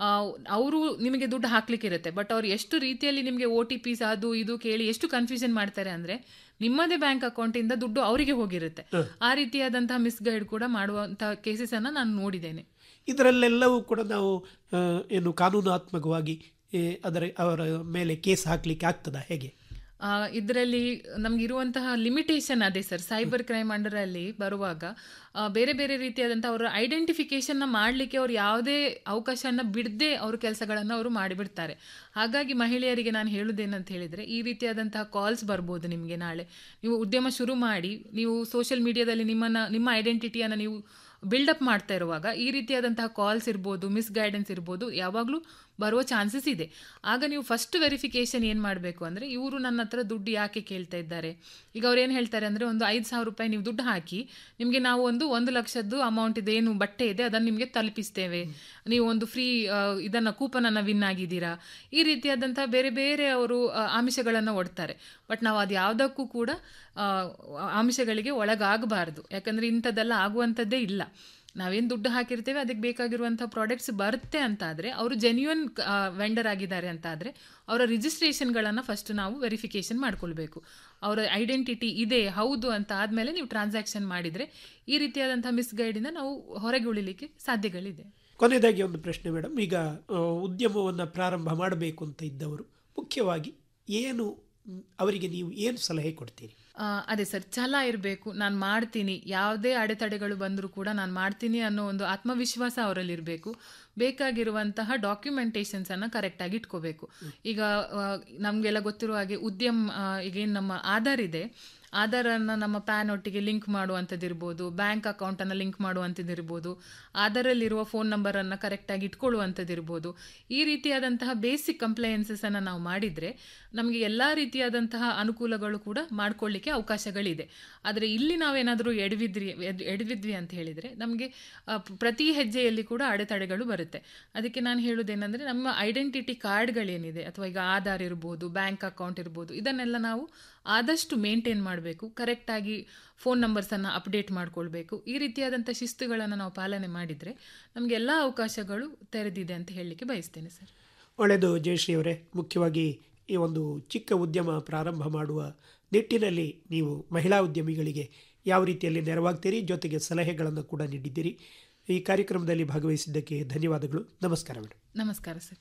ಅವರು ನಿಮಗೆ ದುಡ್ಡು ಹಾಕ್ಲಿಕ್ಕೆ ಇರುತ್ತೆ ಬಟ್ ಅವ್ರು ಎಷ್ಟು ರೀತಿಯಲ್ಲಿ ನಿಮಗೆ ಒ ಟಿ ಪಿಸ್ ಅದು ಇದು ಕೇಳಿ ಎಷ್ಟು ಕನ್ಫ್ಯೂಷನ್ ಮಾಡ್ತಾರೆ ಅಂದ್ರೆ ನಿಮ್ಮದೇ ಬ್ಯಾಂಕ್ ಅಕೌಂಟಿಂದ ದುಡ್ಡು ಅವರಿಗೆ ಹೋಗಿರುತ್ತೆ ಆ ರೀತಿಯಾದಂತಹ ಮಿಸ್ಗೈಡ್ ಕೂಡ ಮಾಡುವಂತಹ ಕೇಸಸ್ ಅನ್ನ ನಾನು ನೋಡಿದ್ದೇನೆ ಇದರಲ್ಲೆಲ್ಲವೂ ಕೂಡ ನಾವು ಆ, ಏನು ಕಾನೂನಾತ್ಮಕವಾಗಿ ಏ, ಅದರ ಅವರ ಮೇಲೆ ಕೇಸ್ ಹಾಕಲಿಕ್ಕೆ ಆಗ್ತದಾ ಹೇಗೆ ಇದರಲ್ಲಿ ನಮ್ಗೆ ಇರುವಂತಹ ಲಿಮಿಟೇಷನ್ ಅದೇ ಸರ್ ಸೈಬರ್ ಕ್ರೈಮ್ ಅಂಡರ್ ಅಲ್ಲಿ ಬರುವಾಗ ಆ, ಬೇರೆ ಬೇರೆ ರೀತಿಯಾದಂತಹ ಅವರ ಐಡೆಂಟಿಫಿಕೇಶನ್ ನ ಮಾಡ್ಲಿಕ್ಕೆ ಅವ್ರು ಯಾವುದೇ ಅವಕಾಶನ ಬಿಡದೆ ಅವ್ರ ಕೆಲಸಗಳನ್ನು ಅವರು ಮಾಡಿಬಿಡ್ತಾರೆ ಹಾಗಾಗಿ ಮಹಿಳೆಯರಿಗೆ ನಾನು ಹೇಳುದೇನಂತ ಹೇಳಿದ್ರೆ ಈ ರೀತಿಯಾದಂತಹ ಕಾಲ್ಸ್ ಬರ್ಬೋದು ನಿಮಗೆ ನಾಳೆ ನೀವು ಉದ್ಯಮ ಶುರು ಮಾಡಿ ನೀವು ಸೋಷಿಯಲ್ ಮೀಡಿಯಾದಲ್ಲಿ ನಿಮ್ಮನ್ನ ನಿಮ್ಮ ಐಡೆಂಟಿಟಿಯನ್ನು ನೀವು ಬಿಲ್ಡಪ್ ಮಾಡ್ತಾ ಇರುವಾಗ ಈ ರೀತಿಯಾದಂತಹ ಕಾಲ್ಸ್ ಇರ್ಬೋದು ಮಿಸ್ ಗೈಡೆನ್ಸ್ ಇರ್ಬೋದು ಯಾವಾಗಲೂ ಬರುವ ಚಾನ್ಸಸ್ ಇದೆ ಆಗ ನೀವು ಫಸ್ಟ್ ವೆರಿಫಿಕೇಶನ್ ಏನು ಮಾಡಬೇಕು ಅಂದರೆ ಇವರು ನನ್ನ ಹತ್ರ ದುಡ್ಡು ಯಾಕೆ ಕೇಳ್ತಾ ಇದ್ದಾರೆ ಈಗ ಅವ್ರು ಏನು ಹೇಳ್ತಾರೆ ಅಂದರೆ ಒಂದು ಐದು ಸಾವಿರ ರೂಪಾಯಿ ನೀವು ದುಡ್ಡು ಹಾಕಿ ನಿಮಗೆ ನಾವು ಒಂದು ಒಂದು ಲಕ್ಷದ್ದು ಅಮೌಂಟ್ ಇದೆ ಏನು ಬಟ್ಟೆ ಇದೆ ಅದನ್ನು ನಿಮಗೆ ತಲುಪಿಸ್ತೇವೆ ನೀವು ಒಂದು ಫ್ರೀ ಇದನ್ನು ಕೂಪನನ್ನು ವಿನ್ ಆಗಿದ್ದೀರಾ ಈ ರೀತಿಯಾದಂಥ ಬೇರೆ ಬೇರೆ ಅವರು ಆಮಿಷಗಳನ್ನು ಒಡ್ತಾರೆ ಬಟ್ ನಾವು ಅದು ಯಾವುದಕ್ಕೂ ಕೂಡ ಆ, ಆಮಿಷಗಳಿಗೆ ಒಳಗಾಗಬಾರ್ದು ಯಾಕಂದರೆ ಇಂಥದ್ದೆಲ್ಲ ಆಗುವಂಥದ್ದೇ ಇಲ್ಲ ನಾವೇನು ದುಡ್ಡು ಹಾಕಿರ್ತೇವೆ ಅದಕ್ಕೆ ಬೇಕಾಗಿರುವಂಥ ಪ್ರಾಡಕ್ಟ್ಸ್ ಬರುತ್ತೆ ಅಂತ ಆದರೆ ಅವರು ಜೆನ್ಯೂನ್ ವೆಂಡರ್ ಆಗಿದ್ದಾರೆ ಅಂತ ಆದರೆ ಅವರ ರಿಜಿಸ್ಟ್ರೇಷನ್ಗಳನ್ನು ಫಸ್ಟ್ ನಾವು ವೆರಿಫಿಕೇಷನ್ ಮಾಡ್ಕೊಳ್ಬೇಕು ಅವರ ಐಡೆಂಟಿಟಿ ಇದೆ ಹೌದು ಅಂತ ಆದಮೇಲೆ ನೀವು ಟ್ರಾನ್ಸಾಕ್ಷನ್ ಮಾಡಿದರೆ ಈ ರೀತಿಯಾದಂಥ ಮಿಸ್ಗೈಡಿಂದ ನಾವು ಹೊರಗೆ ಉಳಿಲಿಕ್ಕೆ ಸಾಧ್ಯಗಳಿದೆ ಕೊನೆಯದಾಗಿ ಒಂದು ಪ್ರಶ್ನೆ ಮೇಡಮ್ ಈಗ ಉದ್ಯಮವನ್ನು ಪ್ರಾರಂಭ ಮಾಡಬೇಕು ಅಂತ ಇದ್ದವರು ಮುಖ್ಯವಾಗಿ ಏನು ಮ್, ಅವರಿಗೆ ನೀವು ಏನು ಸಲಹೆ ಕೊಡ್ತೀರಿ ಆ, ಅದೇ ಸರ್ ಛಲ ಇರಬೇಕು ನಾನು ಮಾಡ್ತೀನಿ ಯಾವುದೇ ಅಡೆತಡೆಗಳು ಬಂದರೂ ಕೂಡ ನಾನು ಮಾಡ್ತೀನಿ ಅನ್ನೋ ಒಂದು ಆತ್ಮವಿಶ್ವಾಸ ಅವರಲ್ಲಿ ಇರಬೇಕು ಬೇಕಾಗಿರುವಂತಹ ಡಾಕ್ಯುಮೆಂಟೇಷನ್ಸನ್ನು ಕರೆಕ್ಟಾಗಿ ಇಟ್ಕೋಬೇಕು ಈಗ ಆ, ನಮಗೆಲ್ಲ ಗೊತ್ತಿರುವ ಹಾಗೆ ಉದ್ಯಮ ಆ, ಈಗೇನು ನಮ್ಮ ಆಧಾರ್ ಇದೆ ಆಧಾರನ್ನು ನಮ್ಮ ಪ್ಯಾನ್ ಒಟ್ಟಿಗೆ ಲಿಂಕ್ ಮಾಡುವಂಥದ್ದಿರ್ಬೋದು ಬ್ಯಾಂಕ್ ಅಕೌಂಟನ್ನು ಲಿಂಕ್ ಮಾಡುವಂಥದ್ದಿರ್ಬೋದು ಆಧಾರಲ್ಲಿರುವ ಫೋನ್ ನಂಬರನ್ನು ಕರೆಕ್ಟಾಗಿ ಇಟ್ಕೊಳ್ಳುವಂಥದ್ದಿರ್ಬೋದು ಈ ರೀತಿಯಾದಂತಹ ಬೇಸಿಕ್ ಕಂಪ್ಲೈನ್ಸಸನ್ನು ನಾವು ಮಾಡಿದರೆ ನಮಗೆ ಎಲ್ಲ ರೀತಿಯಾದಂತಹ ಅನುಕೂಲಗಳು ಕೂಡ ಮಾಡ್ಕೊಳ್ಳಿಕ್ಕೆ ಅವಕಾಶಗಳಿದೆ ಆದರೆ ಇಲ್ಲಿ ನಾವೇನಾದರೂ ಎಡವಿದ್ರಿ ಎಡ್- ಎಡವಿದ್ವಿ ಅಂತ ಹೇಳಿದರೆ ನಮಗೆ ಪ್ರತಿ ಹೆಜ್ಜೆಯಲ್ಲಿ ಕೂಡ ಅಡೆತಡೆಗಳು ಬರುತ್ತೆ ಅದಕ್ಕೆ ನಾನು ಹೇಳೋದೇನೆಂದರೆ ನಮ್ಮ ಐಡೆಂಟಿಟಿ ಕಾರ್ಡ್ಗಳೇನಿದೆ ಅಥವಾ ಈಗ ಆಧಾರ್ ಇರ್ಬೋದು ಬ್ಯಾಂಕ್ ಅಕೌಂಟ್ ಇರ್ಬೋದು ಇದನ್ನೆಲ್ಲ ನಾವು ಆದಷ್ಟು ಮೇಂಟೈನ್ ಮಾಡಬೇಕು ಕರೆಕ್ಟಾಗಿ ಫೋನ್ ನಂಬರ್ಸನ್ನು ಅಪ್ಡೇಟ್ ಮಾಡ್ಕೊಳ್ಬೇಕು ಈ ರೀತಿಯಾದಂಥ ಶಿಸ್ತುಗಳನ್ನು ನಾವು ಪಾಲನೆ ಮಾಡಿದರೆ ನಮಗೆ ಎಲ್ಲ ಅವಕಾಶಗಳು ತೆರೆದಿದೆ ಅಂತ ಹೇಳಲಿಕ್ಕೆ ಬಯಸ್ತೇನೆ ಸರ್ ಒಳ್ಳೆಯದು ಜಯಶ್ರೀ ಅವರೇ ಮುಖ್ಯವಾಗಿ ಈ ಒಂದು ಚಿಕ್ಕ ಉದ್ಯಮ ಪ್ರಾರಂಭ ಮಾಡುವ ನಿಟ್ಟಿನಲ್ಲಿ ನೀವು ಮಹಿಳಾ ಉದ್ಯಮಿಗಳಿಗೆ ಯಾವ ರೀತಿಯಲ್ಲಿ ನೆರವಾಗ್ತೀರಿ ಜೊತೆಗೆ ಸಲಹೆಗಳನ್ನು ಕೂಡ ನೀಡಿದ್ದೀರಿ ಈ ಕಾರ್ಯಕ್ರಮದಲ್ಲಿ ಭಾಗವಹಿಸಿದ್ದಕ್ಕೆ ಧನ್ಯವಾದಗಳು ನಮಸ್ಕಾರ ಮೇಡಮ್ ನಮಸ್ಕಾರ ಸರ್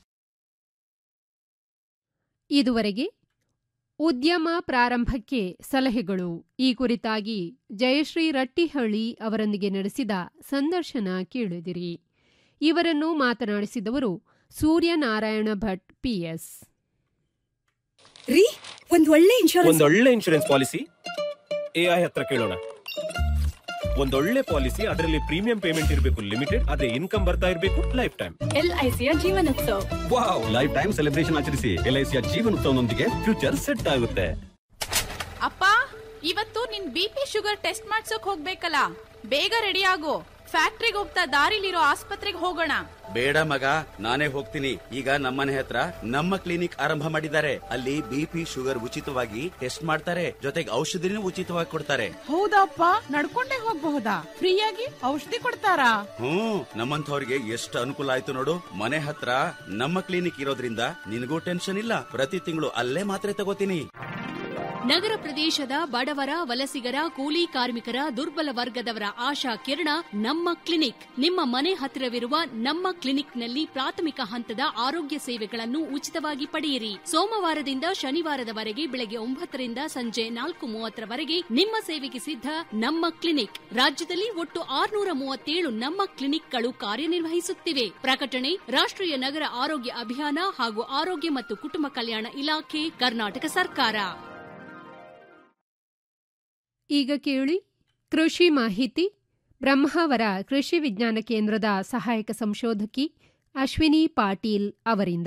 ಇದುವರೆಗೆ ಉದ್ಯಮ ಪ್ರಾರಂಭಕ್ಕೆ ಸಲಹೆಗಳು ಈ ಕುರಿತಾಗಿ ಜಯಶ್ರೀ ರಟ್ಟಿಹಳ್ಳಿ ಅವರೊಂದಿಗೆ ನಡೆಸಿದ ಸಂದರ್ಶನ ಕೇಳಿದಿರಿ ಇವರನ್ನು ಮಾತನಾಡಿಸಿದವರು ಸೂರ್ಯನಾರಾಯಣ ಭಟ್ ಪಿಎಸ್ ರೀ ಒಂದ್ ಒಳ್ಳೆ ಇನ್ಶೂರೆನ್ಸ್ ಒಂದೊಳ್ಳೆ ಇನ್ಶೂರೆನ್ಸ್ ಪಾಲಿಸಿ ಎಐ ಹತ್ರ ಕೇಳೋಣ ಒಂದೊಳ್ಳೆ ಪಾಲಿಸಿ ಅದರಲ್ಲಿ ಪ್ರೀಮಿಯಂ ಪೇಮೆಂಟ್ ಇರಬೇಕು ಲಿಮಿಟೆಡ್ ಅದೇ ಇನ್ಕಮ್ ಬರ್ತಾ ಇರಬೇಕು ಲೈಫ್ ಟೈಮ್ ಎಲ್ಐಸಿಯ ಜೀವನೋತ್ಸವ ವಾವ್ ಲೈಫ್ ಟೈಮ್ ಸೆಲೆಬ್ರೇಷನ್ ಆಚರಿಸಿ ಎಲ್ಐಸಿಯ ಜೀವನೋತ್ಸವನೊಂದಿಗೆ ಫ್ಯೂಚರ್ ಸೆಟ್ ಆಗುತ್ತೆ ಅಪ್ಪ ಇವತ್ತು ನಿನ್ ಬಿ ಪಿ ಶುಗರ್ ಟೆಸ್ಟ್ ಮಾಡ್ಸೋಕ್ ಹೋಗ್ಬೇಕಲ್ಲ ಬೇಗ ರೆಡಿ ಆಗು ಫ್ಯಾಕ್ಟ್ರಿಗೆ ಹೋಗ್ತಾ ದಾರಿಲಿರೋ ಆಸ್ಪತ್ರೆಗೆ ಹೋಗೋಣ ಬೇಡ ಮಗ ನಾನೇ ಹೋಗ್ತೀನಿ ಈಗ ನಮ್ಮನೆ ಹತ್ರ ನಮ್ಮ ಕ್ಲಿನಿಕ್ ಆರಂಭ ಮಾಡಿದ್ದಾರೆ ಅಲ್ಲಿ ಬಿಪಿ ಶುಗರ್ ಉಚಿತವಾಗಿ ಟೆಸ್ಟ್ ಮಾಡ್ತಾರೆ ಜೊತೆಗೆ ಔಷಧಿನೂ ಉಚಿತವಾಗಿ ಕೊಡ್ತಾರೆ ಹೌದಪ್ಪ ನಡ್ಕೊಂಡೇ ಹೋಗ್ಬಹುದಾ ಫ್ರೀಯಾಗಿ ಔಷಧಿ ಕೊಡ್ತಾರಾ ಹ್ಮ್ ನಮ್ಮಂಥವ್ರಿಗೆ ಎಷ್ಟು ಅನುಕೂಲ ಆಯ್ತು ನೋಡು ಮನೆ ಹತ್ರ ನಮ್ಮ ಕ್ಲಿನಿಕ್ ಇರೋದ್ರಿಂದ ನಿನಗೂ ಟೆನ್ಷನ್ ಇಲ್ಲ ಪ್ರತಿ ತಿಂಗಳು ಅಲ್ಲೇ ಮಾತ್ರೆ ತಗೋತೀನಿ ನಗರ ಪ್ರದೇಶದ ಬಡವರ ವಲಸಿಗರ ಕೂಲಿ ಕಾರ್ಮಿಕರ ದುರ್ಬಲ ವರ್ಗದವರ ಆಶಾ ಕಿರಣ ನಮ್ಮ ಕ್ಲಿನಿಕ್ ನಿಮ್ಮ ಮನೆ ಹತ್ತಿರವಿರುವ ನಮ್ಮ ಕ್ಲಿನಿಕ್ನಲ್ಲಿ ಪ್ರಾಥಮಿಕ ಹಂತದ ಆರೋಗ್ಯ ಸೇವೆಗಳನ್ನು ಉಚಿತವಾಗಿ ಪಡೆಯಿರಿ ಸೋಮವಾರದಿಂದ ಶನಿವಾರದವರೆಗೆ ಬೆಳಗ್ಗೆ ಒಂಬತ್ತರಿಂದ ಸಂಜೆ ನಾಲ್ಕು ಮೂವತ್ತರವರೆಗೆ ನಿಮ್ಮ ಸೇವೆಗೆ ಸಿದ್ಧ ನಮ್ಮ ಕ್ಲಿನಿಕ್ ರಾಜ್ಯದಲ್ಲಿ ಒಟ್ಟು ಆರುನೂರ ಮೂವತ್ತೇಳು ನಮ್ಮ ಕ್ಲಿನಿಕ್ಗಳು ಕಾರ್ಯನಿರ್ವಹಿಸುತ್ತಿವೆ ಪ್ರಕಟಣೆ ರಾಷ್ಟ್ರೀಯ ನಗರ ಆರೋಗ್ಯ ಅಭಿಯಾನ ಹಾಗೂ ಆರೋಗ್ಯ ಮತ್ತು ಕುಟುಂಬ ಕಲ್ಯಾಣ ಇಲಾಖೆ ಕರ್ನಾಟಕ ಸರ್ಕಾರ ಈಗ ಕೇಳಿ ಕೃಷಿ ಮಾಹಿತಿ ಬ್ರಹ್ಮಾವರ ಕೃಷಿ ವಿಜ್ಞಾನ ಕೇಂದ್ರದ ಸಹಾಯಕ ಸಂಶೋಧಕಿ ಅಶ್ವಿನಿ ಪಾಟೀಲ್ ಅವರಿಂದ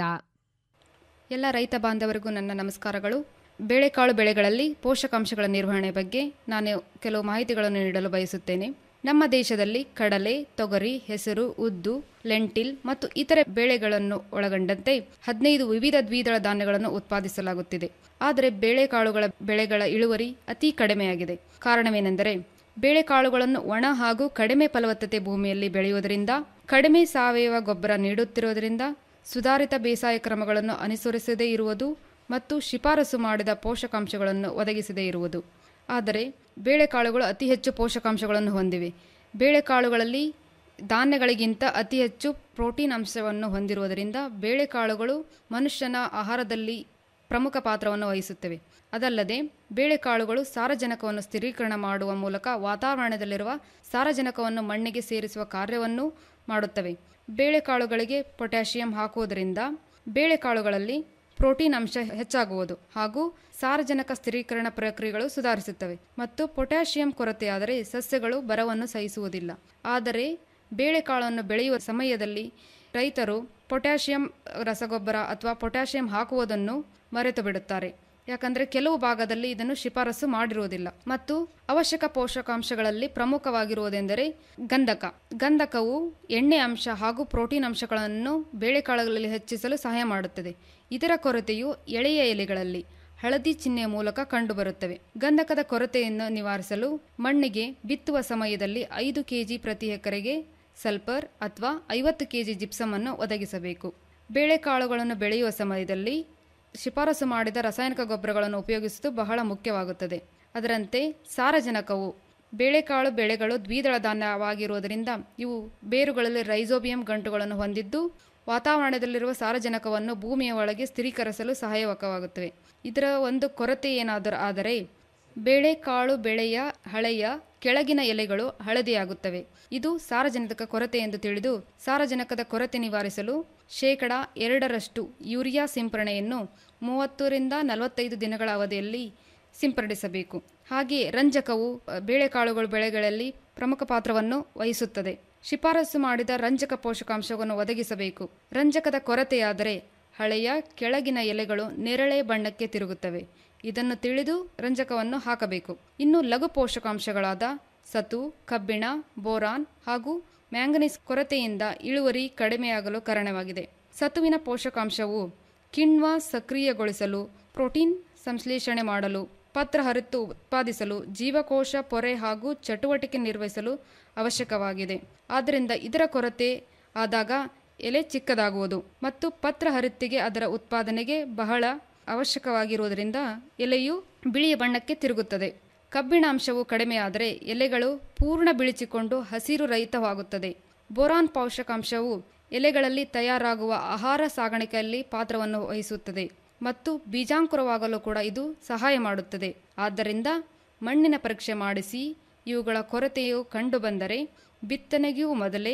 ಎಲ್ಲ ರೈತ ಬಾಂಧವರಿಗೂ ನನ್ನ ನಮಸ್ಕಾರಗಳು ಬೇಳೆಕಾಳು ಬೆಳೆಗಳಲ್ಲಿ ಪೋಷಕಾಂಶಗಳ ನಿರ್ವಹಣೆ ಬಗ್ಗೆ ನಾನು ಕೆಲವು ಮಾಹಿತಿಗಳನ್ನು ನೀಡಲು ಬಯಸುತ್ತೇನೆ ನಮ್ಮ ದೇಶದಲ್ಲಿ ಕಡಲೆ ತೊಗರಿ ಹೆಸರು ಉದ್ದು ಲೆಂಟಿಲ್ ಮತ್ತು ಇತರೆ ಬೇಳೆಗಳನ್ನು ಒಳಗೊಂಡಂತೆ ಹದಿನೈದು ವಿವಿಧ ದ್ವಿದಳ ಧಾನ್ಯಗಳನ್ನು ಉತ್ಪಾದಿಸಲಾಗುತ್ತಿದೆ ಆದರೆ ಬೇಳೆಕಾಳುಗಳ ಬೆಳೆಗಳ ಇಳುವರಿ ಅತಿ ಕಡಿಮೆಯಾಗಿದೆ ಕಾರಣವೇನೆಂದರೆ ಬೇಳೆಕಾಳುಗಳನ್ನು ಒಣ ಹಾಗೂ ಕಡಿಮೆ ಫಲವತ್ತತೆ ಭೂಮಿಯಲ್ಲಿ ಬೆಳೆಯುವುದರಿಂದ ಕಡಿಮೆ ಸಾವಯವ ಗೊಬ್ಬರ ನೀಡುತ್ತಿರುವುದರಿಂದ ಸುಧಾರಿತ ಬೇಸಾಯ ಕ್ರಮಗಳನ್ನು ಅನುಸರಿಸದೇ ಇರುವುದು ಮತ್ತು ಶಿಫಾರಸು ಮಾಡಿದ ಪೋಷಕಾಂಶಗಳನ್ನು ಒದಗಿಸದೇ ಇರುವುದು ಆದರೆ ಬೇಳೆಕಾಳುಗಳು ಅತಿ ಹೆಚ್ಚು ಪೋಷಕಾಂಶಗಳನ್ನು ಹೊಂದಿವೆ ಬೇಳೆಕಾಳುಗಳಲ್ಲಿ ಧಾನ್ಯಗಳಿಗಿಂತ ಅತಿ ಹೆಚ್ಚು ಪ್ರೋಟೀನ್ ಅಂಶವನ್ನು ಹೊಂದಿರುವುದರಿಂದ ಬೇಳೆಕಾಳುಗಳು ಮನುಷ್ಯನ ಆಹಾರದಲ್ಲಿ ಪ್ರಮುಖ ಪಾತ್ರವನ್ನು ವಹಿಸುತ್ತವೆ ಅದಲ್ಲದೆ ಬೇಳೆಕಾಳುಗಳು ಸಾರಜನಕವನ್ನು ಸ್ಥಿರೀಕರಣ ಮಾಡುವ ಮೂಲಕ ವಾತಾವರಣದಲ್ಲಿರುವ ಸಾರಜನಕವನ್ನು ಮಣ್ಣಿಗೆ ಸೇರಿಸುವ ಕಾರ್ಯವನ್ನು ಮಾಡುತ್ತವೆ ಬೇಳೆಕಾಳುಗಳಿಗೆ ಪೊಟ್ಯಾಷಿಯಂ ಹಾಕುವುದರಿಂದ ಬೇಳೆಕಾಳುಗಳಲ್ಲಿ ಪ್ರೋಟೀನ್ ಅಂಶ ಹೆಚ್ಚಾಗುವುದು ಹಾಗೂ ಸಾರಜನಕ ಸ್ಥಿರೀಕರಣ ಪ್ರಕ್ರಿಯೆಗಳು ಸುಧಾರಿಸುತ್ತವೆ ಮತ್ತು ಪೊಟ್ಯಾಷಿಯಂ ಕೊರತೆಯಾದರೆ ಸಸ್ಯಗಳು ಬರವನ್ನು ಸಹಿಸುವುದಿಲ್ಲ ಆದರೆ ಬೇಳೆಕಾಳನ್ನು ಬೆಳೆಯುವ ಸಮಯದಲ್ಲಿ ರೈತರು ಪೊಟ್ಯಾಷಿಯಂ ರಸಗೊಬ್ಬರ ಅಥವಾ ಪೊಟ್ಯಾಷಿಯಂ ಹಾಕುವುದನ್ನು ಮರೆತು ಬಿಡುತ್ತಾರೆ ಯಾಕಂದರೆ ಕೆಲವು ಭಾಗದಲ್ಲಿ ಇದನ್ನು ಶಿಫಾರಸು ಮಾಡಿರುವುದಿಲ್ಲ ಮತ್ತು ಅವಶ್ಯಕ ಪೋಷಕಾಂಶಗಳಲ್ಲಿ ಪ್ರಮುಖವಾಗಿರುವುದೆಂದರೆ ಗಂಧಕ ಗಂಧಕವು ಎಣ್ಣೆ ಅಂಶ ಹಾಗೂ ಪ್ರೋಟೀನ್ ಅಂಶಗಳನ್ನು ಬೇಳೆಕಾಳುಗಳಲ್ಲಿ ಹೆಚ್ಚಿಸಲು ಸಹಾಯ ಮಾಡುತ್ತದೆ ಇದರ ಕೊರತೆಯು ಎಳೆಯ ಎಲೆಗಳಲ್ಲಿ ಹಳದಿ ಚಿಹ್ನೆಯ ಮೂಲಕ ಕಂಡುಬರುತ್ತವೆ ಗಂಧಕದ ಕೊರತೆಯನ್ನು ನಿವಾರಿಸಲು ಮಣ್ಣಿಗೆ ಬಿತ್ತುವ ಸಮಯದಲ್ಲಿ ಐದು ಕೆಜಿ ಪ್ರತಿ ಎಕರೆಗೆ ಸಲ್ಫರ್ ಅಥವಾ ಐವತ್ತು ಕೆಜಿ ಜಿಪ್ಸಮ್ ಅನ್ನು ಒದಗಿಸಬೇಕು ಬೇಳೆಕಾಳುಗಳನ್ನು ಬೆಳೆಯುವ ಸಮಯದಲ್ಲಿ ಶಿಫಾರಸು ಮಾಡಿದ ರಾಸಾಯನಿಕ ಗೊಬ್ಬರಗಳನ್ನು ಉಪಯೋಗಿಸುವುದು ಬಹಳ ಮುಖ್ಯವಾಗುತ್ತದೆ ಅದರಂತೆ ಸಾರಜನಕವು ಬೇಳೆಕಾಳು ಬೆಳೆಗಳು ದ್ವಿದಳ ಧಾನ್ಯವಾಗಿರುವುದರಿಂದ ಇವು ಬೇರುಗಳಲ್ಲಿ ರೈಸೋಬಿಯಂ ಗಂಟುಗಳನ್ನು ಹೊಂದಿದ್ದು ವಾತಾವರಣದಲ್ಲಿರುವ ಸಾರಜನಕವನ್ನು ಭೂಮಿಯ ಒಳಗೆ ಸ್ಥಿರೀಕರಿಸಲು ಸಹಾಯಕವಾಗುತ್ತವೆ ಇದರ ಒಂದು ಕೊರತೆ ಏನಾದರೂ ಆದರೆ ಬೇಳೆಕಾಳು ಬೆಳೆಯ ಹಳೆಯ ಕೆಳಗಿನ ಎಲೆಗಳು ಹಳದಿಯಾಗುತ್ತವೆ ಇದು ಸಾರಜನಕ ಕೊರತೆ ಎಂದು ತಿಳಿದು ಸಾರಜನಕದ ಕೊರತೆ ನಿವಾರಿಸಲು ಶೇಕಡ ಎರಡರಷ್ಟು ಯೂರಿಯಾ ಸಿಂಪರಣೆಯನ್ನು ಮೂವತ್ತರಿಂದ ನಲವತ್ತೈದು ದಿನಗಳ ಅವಧಿಯಲ್ಲಿ ಸಿಂಪಡಿಸಬೇಕು ಹಾಗೆಯೇ ರಂಜಕವು ಬೇಳೆಕಾಳುಗಳು ಬೆಳೆಗಳಲ್ಲಿ ಪ್ರಮುಖ ಪಾತ್ರವನ್ನು ವಹಿಸುತ್ತದೆ ಶಿಫಾರಸು ಮಾಡಿದ ರಂಜಕ ಪೋಷಕಾಂಶವನ್ನು ಒದಗಿಸಬೇಕು ರಂಜಕದ ಕೊರತೆಯಾದರೆ ಹಳೆಯ ಕೆಳಗಿನ ಎಲೆಗಳು ನೇರಳೆ ಬಣ್ಣಕ್ಕೆ ತಿರುಗುತ್ತವೆ ಇದನ್ನು ತಿಳಿದು ರಂಜಕವನ್ನು ಹಾಕಬೇಕು ಇನ್ನು ಲಘು ಪೋಷಕಾಂಶಗಳಾದ ಸತು ಕಬ್ಬಿಣ ಬೋರಾನ್ ಹಾಗೂ ಮ್ಯಾಂಗನೀಸ್ ಕೊರತೆಯಿಂದ ಇಳುವರಿ ಕಡಿಮೆಯಾಗಲು ಕಾರಣವಾಗಿದೆ ಸತುವಿನ ಪೋಷಕಾಂಶವು ಕಿಣ್ವ ಸಕ್ರಿಯಗೊಳಿಸಲು ಪ್ರೋಟೀನ್ ಸಂಶ್ಲೇಷಣೆ ಮಾಡಲು ಪತ್ರ ಹರಿತು ಉತ್ಪಾದಿಸಲು ಜೀವಕೋಶ ಪೊರೆ ಹಾಗೂ ಚಟುವಟಿಕೆ ನಿರ್ವಹಿಸಲು ಅವಶ್ಯಕವಾಗಿದೆ ಆದ್ದರಿಂದ ಇದರ ಕೊರತೆ ಆದಾಗ ಎಲೆ ಚಿಕ್ಕದಾಗುವುದು ಮತ್ತು ಪತ್ರ ಹರಿತ್ತಿಗೆ ಅದರ ಉತ್ಪಾದನೆಗೆ ಬಹಳ ಅವಶ್ಯಕವಾಗಿರುವುದರಿಂದ ಎಲೆಯು ಬಿಳಿಯ ಬಣ್ಣಕ್ಕೆ ತಿರುಗುತ್ತದೆ ಕಬ್ಬಿಣಾಂಶವು ಕಡಿಮೆಯಾದರೆ ಎಲೆಗಳು ಪೂರ್ಣ ಬಿಳಿಚಿಕೊಂಡು ಹಸಿರು ರಹಿತವಾಗುತ್ತದೆ ಬೋರಾನ್ ಪೋಷಕಾಂಶವು ಎಲೆಗಳಲ್ಲಿ ತಯಾರಾಗುವ ಆಹಾರ ಸಾಗಾಣಿಕೆಯಲ್ಲಿ ಪಾತ್ರವನ್ನು ವಹಿಸುತ್ತದೆ ಮತ್ತು ಬೀಜಾಂಕುರವಾಗಲು ಕೂಡ ಇದು ಸಹಾಯ ಮಾಡುತ್ತದೆ ಆದ್ದರಿಂದ ಮಣ್ಣಿನ ಪರೀಕ್ಷೆ ಮಾಡಿಸಿ ಇವುಗಳ ಕೊರತೆಯು ಕಂಡುಬಂದರೆ ಬಿತ್ತನೆಗೂ ಮೊದಲೇ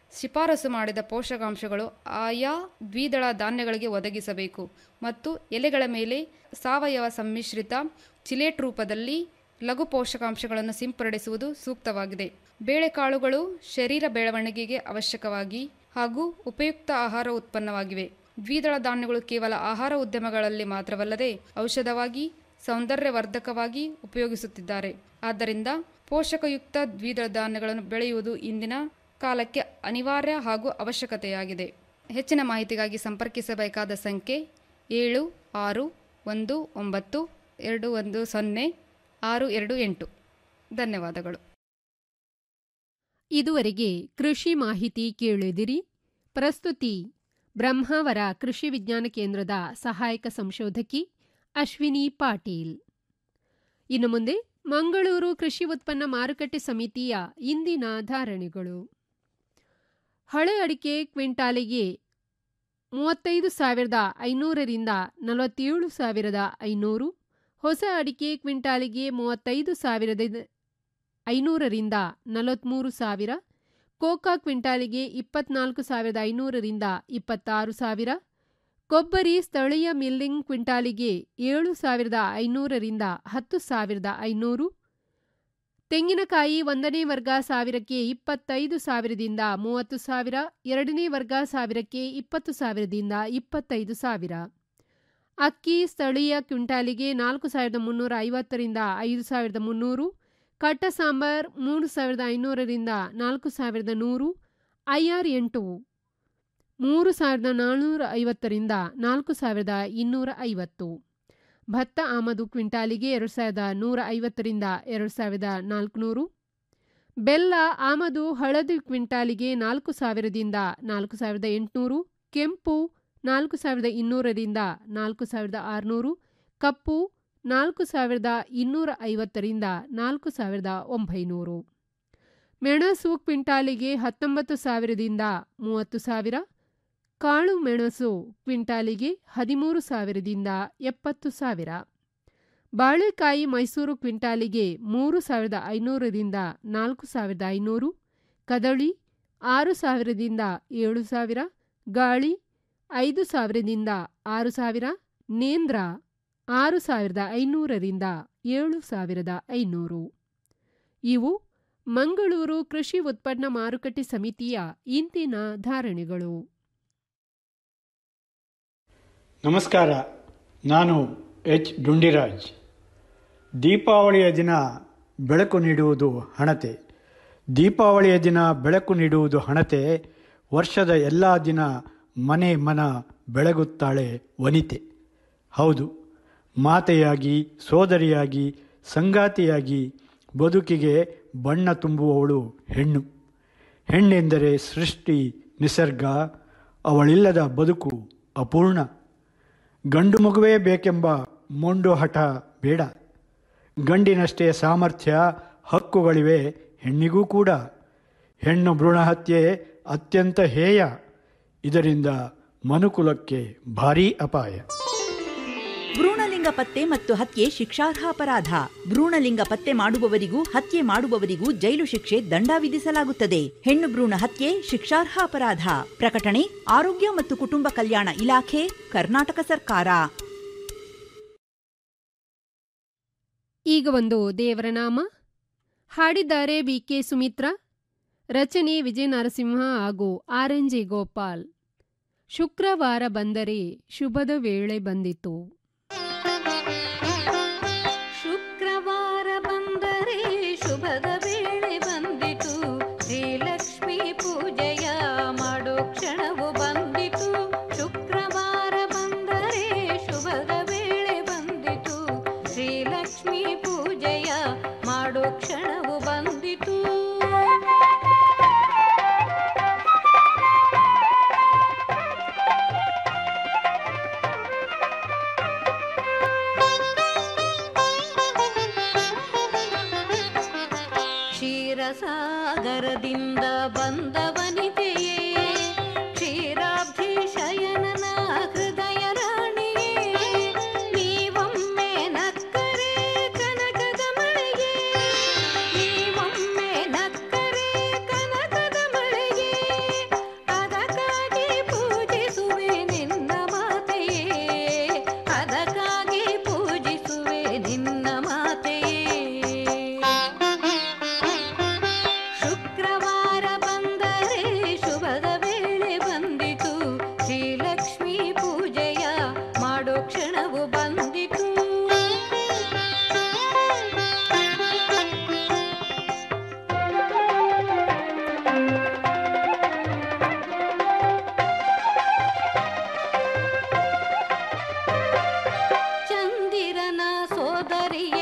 ಶಿಫಾರಸು ಮಾಡಿದ ಪೋಷಕಾಂಶಗಳು ಆಯಾ ದ್ವಿದಳ ಧಾನ್ಯಗಳಿಗೆ ಒದಗಿಸಬೇಕು ಮತ್ತು ಎಲೆಗಳ ಮೇಲೆ ಸಾವಯವ ಸಮ್ಮಿಶ್ರಿತ ಚಿಲೇಟ್ ರೂಪದಲ್ಲಿ ಲಘು ಪೋಷಕಾಂಶಗಳನ್ನು ಸಿಂಪಡಿಸುವುದು ಸೂಕ್ತವಾಗಿದೆ ಬೇಳೆಕಾಳುಗಳು ಶರೀರ ಬೆಳವಣಿಗೆಗೆ ಅವಶ್ಯಕವಾಗಿ ಹಾಗೂ ಉಪಯುಕ್ತ ಆಹಾರ ಉತ್ಪನ್ನವಾಗಿವೆ ದ್ವಿದಳ ಧಾನ್ಯಗಳು ಕೇವಲ ಆಹಾರ ಉದ್ಯಮಗಳಲ್ಲಿ ಮಾತ್ರವಲ್ಲದೆ ಔಷಧವಾಗಿ ಸೌಂದರ್ಯವರ್ಧಕವಾಗಿ ಉಪಯೋಗಿಸುತ್ತಿದ್ದಾರೆ ಆದ್ದರಿಂದ ಪೋಷಕಯುಕ್ತ ದ್ವಿದಳ ಧಾನ್ಯಗಳನ್ನು ಬೆಳೆಯುವುದು ಇಂದಿನ ಕಾಲಕ್ಕೆ ಅನಿವಾರ್ಯ ಹಾಗೂ ಅವಶ್ಯಕತೆಯಾಗಿದೆ ಹೆಚ್ಚಿನ ಮಾಹಿತಿಗಾಗಿ ಸಂಪರ್ಕಿಸಬೇಕಾದ ಸಂಖ್ಯೆ ಏಳು ಆರು ಒಂದು ಒಂಬತ್ತು ಎರಡು ಒಂದು ಸೊನ್ನೆ ಆರು ಎರಡು ಎಂಟು ಧನ್ಯವಾದಗಳು ಇದುವರೆಗೆ ಕೃಷಿ ಮಾಹಿತಿ ಕೇಳಿದಿರಿ ಪ್ರಸ್ತುತಿ ಬ್ರಹ್ಮಾವರ ಕೃಷಿ ವಿಜ್ಞಾನ ಕೇಂದ್ರದ ಸಹಾಯಕ ಸಂಶೋಧಕಿ ಅಶ್ವಿನಿ ಪಾಟೀಲ್ ಇನ್ನು ಮುಂದೆ ಮಂಗಳೂರು ಕೃಷಿ ಉತ್ಪನ್ನ ಮಾರುಕಟ್ಟೆ ಸಮಿತಿಯ ಇಂದಿನ ಧಾರಣೆಗಳು ಹಳೆ ಅಡಿಕೆ ಕ್ವಿಂಟಾಲಿಗೆ ಮೂವತ್ತೈದು ಸಾವಿರದ ಐನೂರರಿಂದ ನಲವತ್ತೇಳು ಸಾವಿರದ ಐನೂರು ಹೊಸ ಅಡಿಕೆ ಕ್ವಿಂಟಾಲಿಗೆ ಮೂವತ್ತೈದು ಸಾವಿರದ ಐನೂರರಿಂದ ನಲವತ್ತ್ಮೂರು ಸಾವಿರ ಕೋಕಾ ಕ್ವಿಂಟಾಲಿಗೆ ಇಪ್ಪತ್ನಾಲ್ಕು ಸಾವಿರದ ಐನೂರರಿಂದ ಇಪ್ಪತ್ತಾರು ಸಾವಿರ ಕೊಬ್ಬರಿ ಸ್ಥಳೀಯ ಮಿಲ್ಲಿಂಗ್ ಕ್ವಿಂಟಾಲಿಗೆ ಏಳು ಸಾವಿರದ ಐನೂರರಿಂದ ಹತ್ತು ಸಾವಿರದ ಐನೂರು ತೆಂಗಿನಕಾಯಿ ಒಂದನೇ ವರ್ಗ ಸಾವಿರಕ್ಕೆ ಇಪ್ಪತ್ತೈದು ಸಾವಿರದಿಂದ ಮೂವತ್ತು ಸಾವಿರ ಎರಡನೇ ವರ್ಗ ಸಾವಿರಕ್ಕೆ ಇಪ್ಪತ್ತು ಸಾವಿರದಿಂದ ಇಪ್ಪತ್ತೈದು ಸಾವಿರ ಅಕ್ಕಿ ಸ್ಥಳೀಯ ಕ್ವಿಂಟಾಲಿಗೆ ನಾಲ್ಕು ಸಾವಿರದ ಮುನ್ನೂರ ಐವತ್ತರಿಂದ ಐದು ಸಾವಿರದ ಮುನ್ನೂರು ಕಟ್ಟ ಸಾಂಬಾರ್ ಮೂರು ಸಾವಿರದ ಐನೂರರಿಂದ ನಾಲ್ಕು ಸಾವಿರದ ನೂರು ಐಆರ್ ಎಂಟು ಮೂರು ಸಾವಿರದ ನಾನ್ನೂರ ಐವತ್ತರಿಂದ ನಾಲ್ಕು ಸಾವಿರದ ಇನ್ನೂರ ಐವತ್ತು ಭತ್ತ ಆಮದು ಕ್ವಿಂಟಾಲಿಗೆ ಎರಡು ಸಾವಿರದ ನೂರ ಐವತ್ತರಿಂದ ಎರಡು ಸಾವಿರದ ನಾಲ್ಕುನೂರು ಬೆಲ್ಲ ಆಮದು ಹಳದಿ ಕ್ವಿಂಟಾಲಿಗೆ ನಾಲ್ಕು ಸಾವಿರದಿಂದ ನಾಲ್ಕು ಸಾವಿರದ ಎಂಟುನೂರು ಕೆಂಪು ನಾಲ್ಕು ಸಾವಿರದ ಇನ್ನೂರರಿಂದ ನಾಲ್ಕು ಸಾವಿರದ ಆರುನೂರು ಕಪ್ಪು ನಾಲ್ಕು ಸಾವಿರದ ಇನ್ನೂರ ಐವತ್ತರಿಂದ ನಾಲ್ಕು ಸಾವಿರದ ಒಂಬೈನೂರು ಮೆಣಸು ಕ್ವಿಂಟಾಲಿಗೆ ಹತ್ತೊಂಬತ್ತು ಸಾವಿರದಿಂದ ಮೂವತ್ತು ಸಾವಿರ ಕಾಳು ಮೆಣಸು ಕ್ವಿಂಟಾಲಿಗೆ ಹದಿಮೂರು ಸಾವಿರದಿಂದ ಎಪ್ಪತ್ತು ಸಾವಿರ ಬಾಳೆಕಾಯಿ ಮೈಸೂರು ಕ್ವಿಂಟಾಲಿಗೆ ಮೂರು ಸಾವಿರದ ಐನೂರರಿಂದ ನಾಲ್ಕು ಸಾವಿರದ ಐನೂರು ಕದಳಿ ಆರು ಸಾವಿರದಿಂದ ಏಳು ಸಾವಿರ ಗಾಳಿ ಐದು ಸಾವಿರದಿಂದ ಆರು ಸಾವಿರ ನೇಂದ್ರ ಆರು ಸಾವಿರದ ಐನೂರರಿಂದ ಏಳು ಸಾವಿರದ ಐನೂರು ಇವು ಮಂಗಳೂರು ಕೃಷಿ ಉತ್ಪನ್ನ ಮಾರುಕಟ್ಟೆ ಸಮಿತಿಯ ಇಂದಿನ ಧಾರಣೆಗಳು ನಮಸ್ಕಾರ ನಾನು ಎಚ್ ಡುಂಡಿರಾಜ್ ದೀಪಾವಳಿಯ ದಿನ ಬೆಳಕು ನೀಡುವುದು ಹಣತೆ ದೀಪಾವಳಿಯ ದಿನ ಬೆಳಕು ನೀಡುವುದು ಹಣತೆ ವರ್ಷದ ಎಲ್ಲ ದಿನ ಮನೆ ಮನ ಬೆಳಗುತ್ತಾಳೆ ವನಿತೆ ಹೌದು ಮಾತೆಯಾಗಿ ಸೋದರಿಯಾಗಿ ಸಂಗಾತಿಯಾಗಿ ಬದುಕಿಗೆ ಬಣ್ಣ ತುಂಬುವವಳು ಹೆಣ್ಣು ಹೆಣ್ಣೆಂದರೆ ಸೃಷ್ಟಿ ನಿಸರ್ಗ ಅವಳಿಲ್ಲದ ಬದುಕು ಅಪೂರ್ಣ ಗಂಡು ಮಗುವೇ ಬೇಕೆಂಬ ಮೊಂಡು ಹಠ ಬೇಡ ಗಂಡಿನಷ್ಟೇ ಸಾಮರ್ಥ್ಯ ಹಕ್ಕುಗಳಿವೆ ಹೆಣ್ಣಿಗೂ ಕೂಡ ಹೆಣ್ಣು ಭ್ರೂಣ ಹತ್ಯೆ ಅತ್ಯಂತ ಹೇಯ ಇದರಿಂದ ಮನುಕುಲಕ್ಕೆ ಭಾರೀ ಅಪಾಯ ಭ್ರೂಣಲಿಂಗ ಪತ್ತೆ ಮತ್ತು ಹತ್ಯೆ ಶಿಕ್ಷಾರ್ಹ ಅಪರಾಧ ಭ್ರೂಣಲಿಂಗ ಪತ್ತೆ ಮಾಡುವವರಿಗೂ ಹತ್ಯೆ ಮಾಡುವವರಿಗೂ ಜೈಲು ಶಿಕ್ಷೆ ದಂಡ ವಿಧಿಸಲಾಗುತ್ತದೆ ಹೆಣ್ಣು ಭ್ರೂಣ ಹತ್ಯೆ ಶಿಕ್ಷಾರ್ಹ ಅಪರಾಧ ಪ್ರಕಟಣೆ ಆರೋಗ್ಯ ಮತ್ತು ಕುಟುಂಬ ಕಲ್ಯಾಣ ಇಲಾಖೆ ಕರ್ನಾಟಕ ಸರ್ಕಾರ ಈಗ ಒಂದು ದೇವರ ನಾಮ ಹಾಡಿದ್ದಾರೆ ಬಿಕೆ ಸುಮಿತ್ರ ರಚನೆ ವಿಜಯ ನರಸಿಂಹ ಹಾಗೂ ಆರ್ ಎನ್ ಜೆ ಗೋಪಾಲ್ ಶುಕ್ರವಾರ ಬಂದರೆ ಶುಭದ ವೇಳೆ ಬಂದಿತು ಶುಕ್ರವಾರ ಬಂದರೆ ಶುಭದ ವೇಳೆ ಬಂದಿತು ಶ್ರೀಲಕ್ಷ್ಮಿ ಪೂಜೆಯ ಮಾಡೋ ಕ್ಷಣವು ಬಂದಿತು ಶುಕ್ರವಾರ ಬಂದರೆ ಶುಭದ ವೇಳೆ ಬಂದಿತು ಶ್ರೀಲಕ್ಷ್ಮಿ ಪೂಜೆಯ ಮಾಡೋ ಕ್ಷಣವು ಬಂದಿತು ಕ್ಷೀರಸಾಗರದಿಂದ ಬಂದ ವನಿತೆಯೇ ಕ್ಷೀರಾಬ್ಧಿ ಶಯನನ ಹೃದಯ ರಾಣಿಯೇ ನೀವೊಮ್ಮೆ ನಕ್ಕರೆ ಕನಕದ ಮಳೆಯೇ ನೀವೊಮ್ಮೆ ನಕ್ಕರೆ ಕನಕದ ಮಳೆಯೇ ಸೋದರಿಯ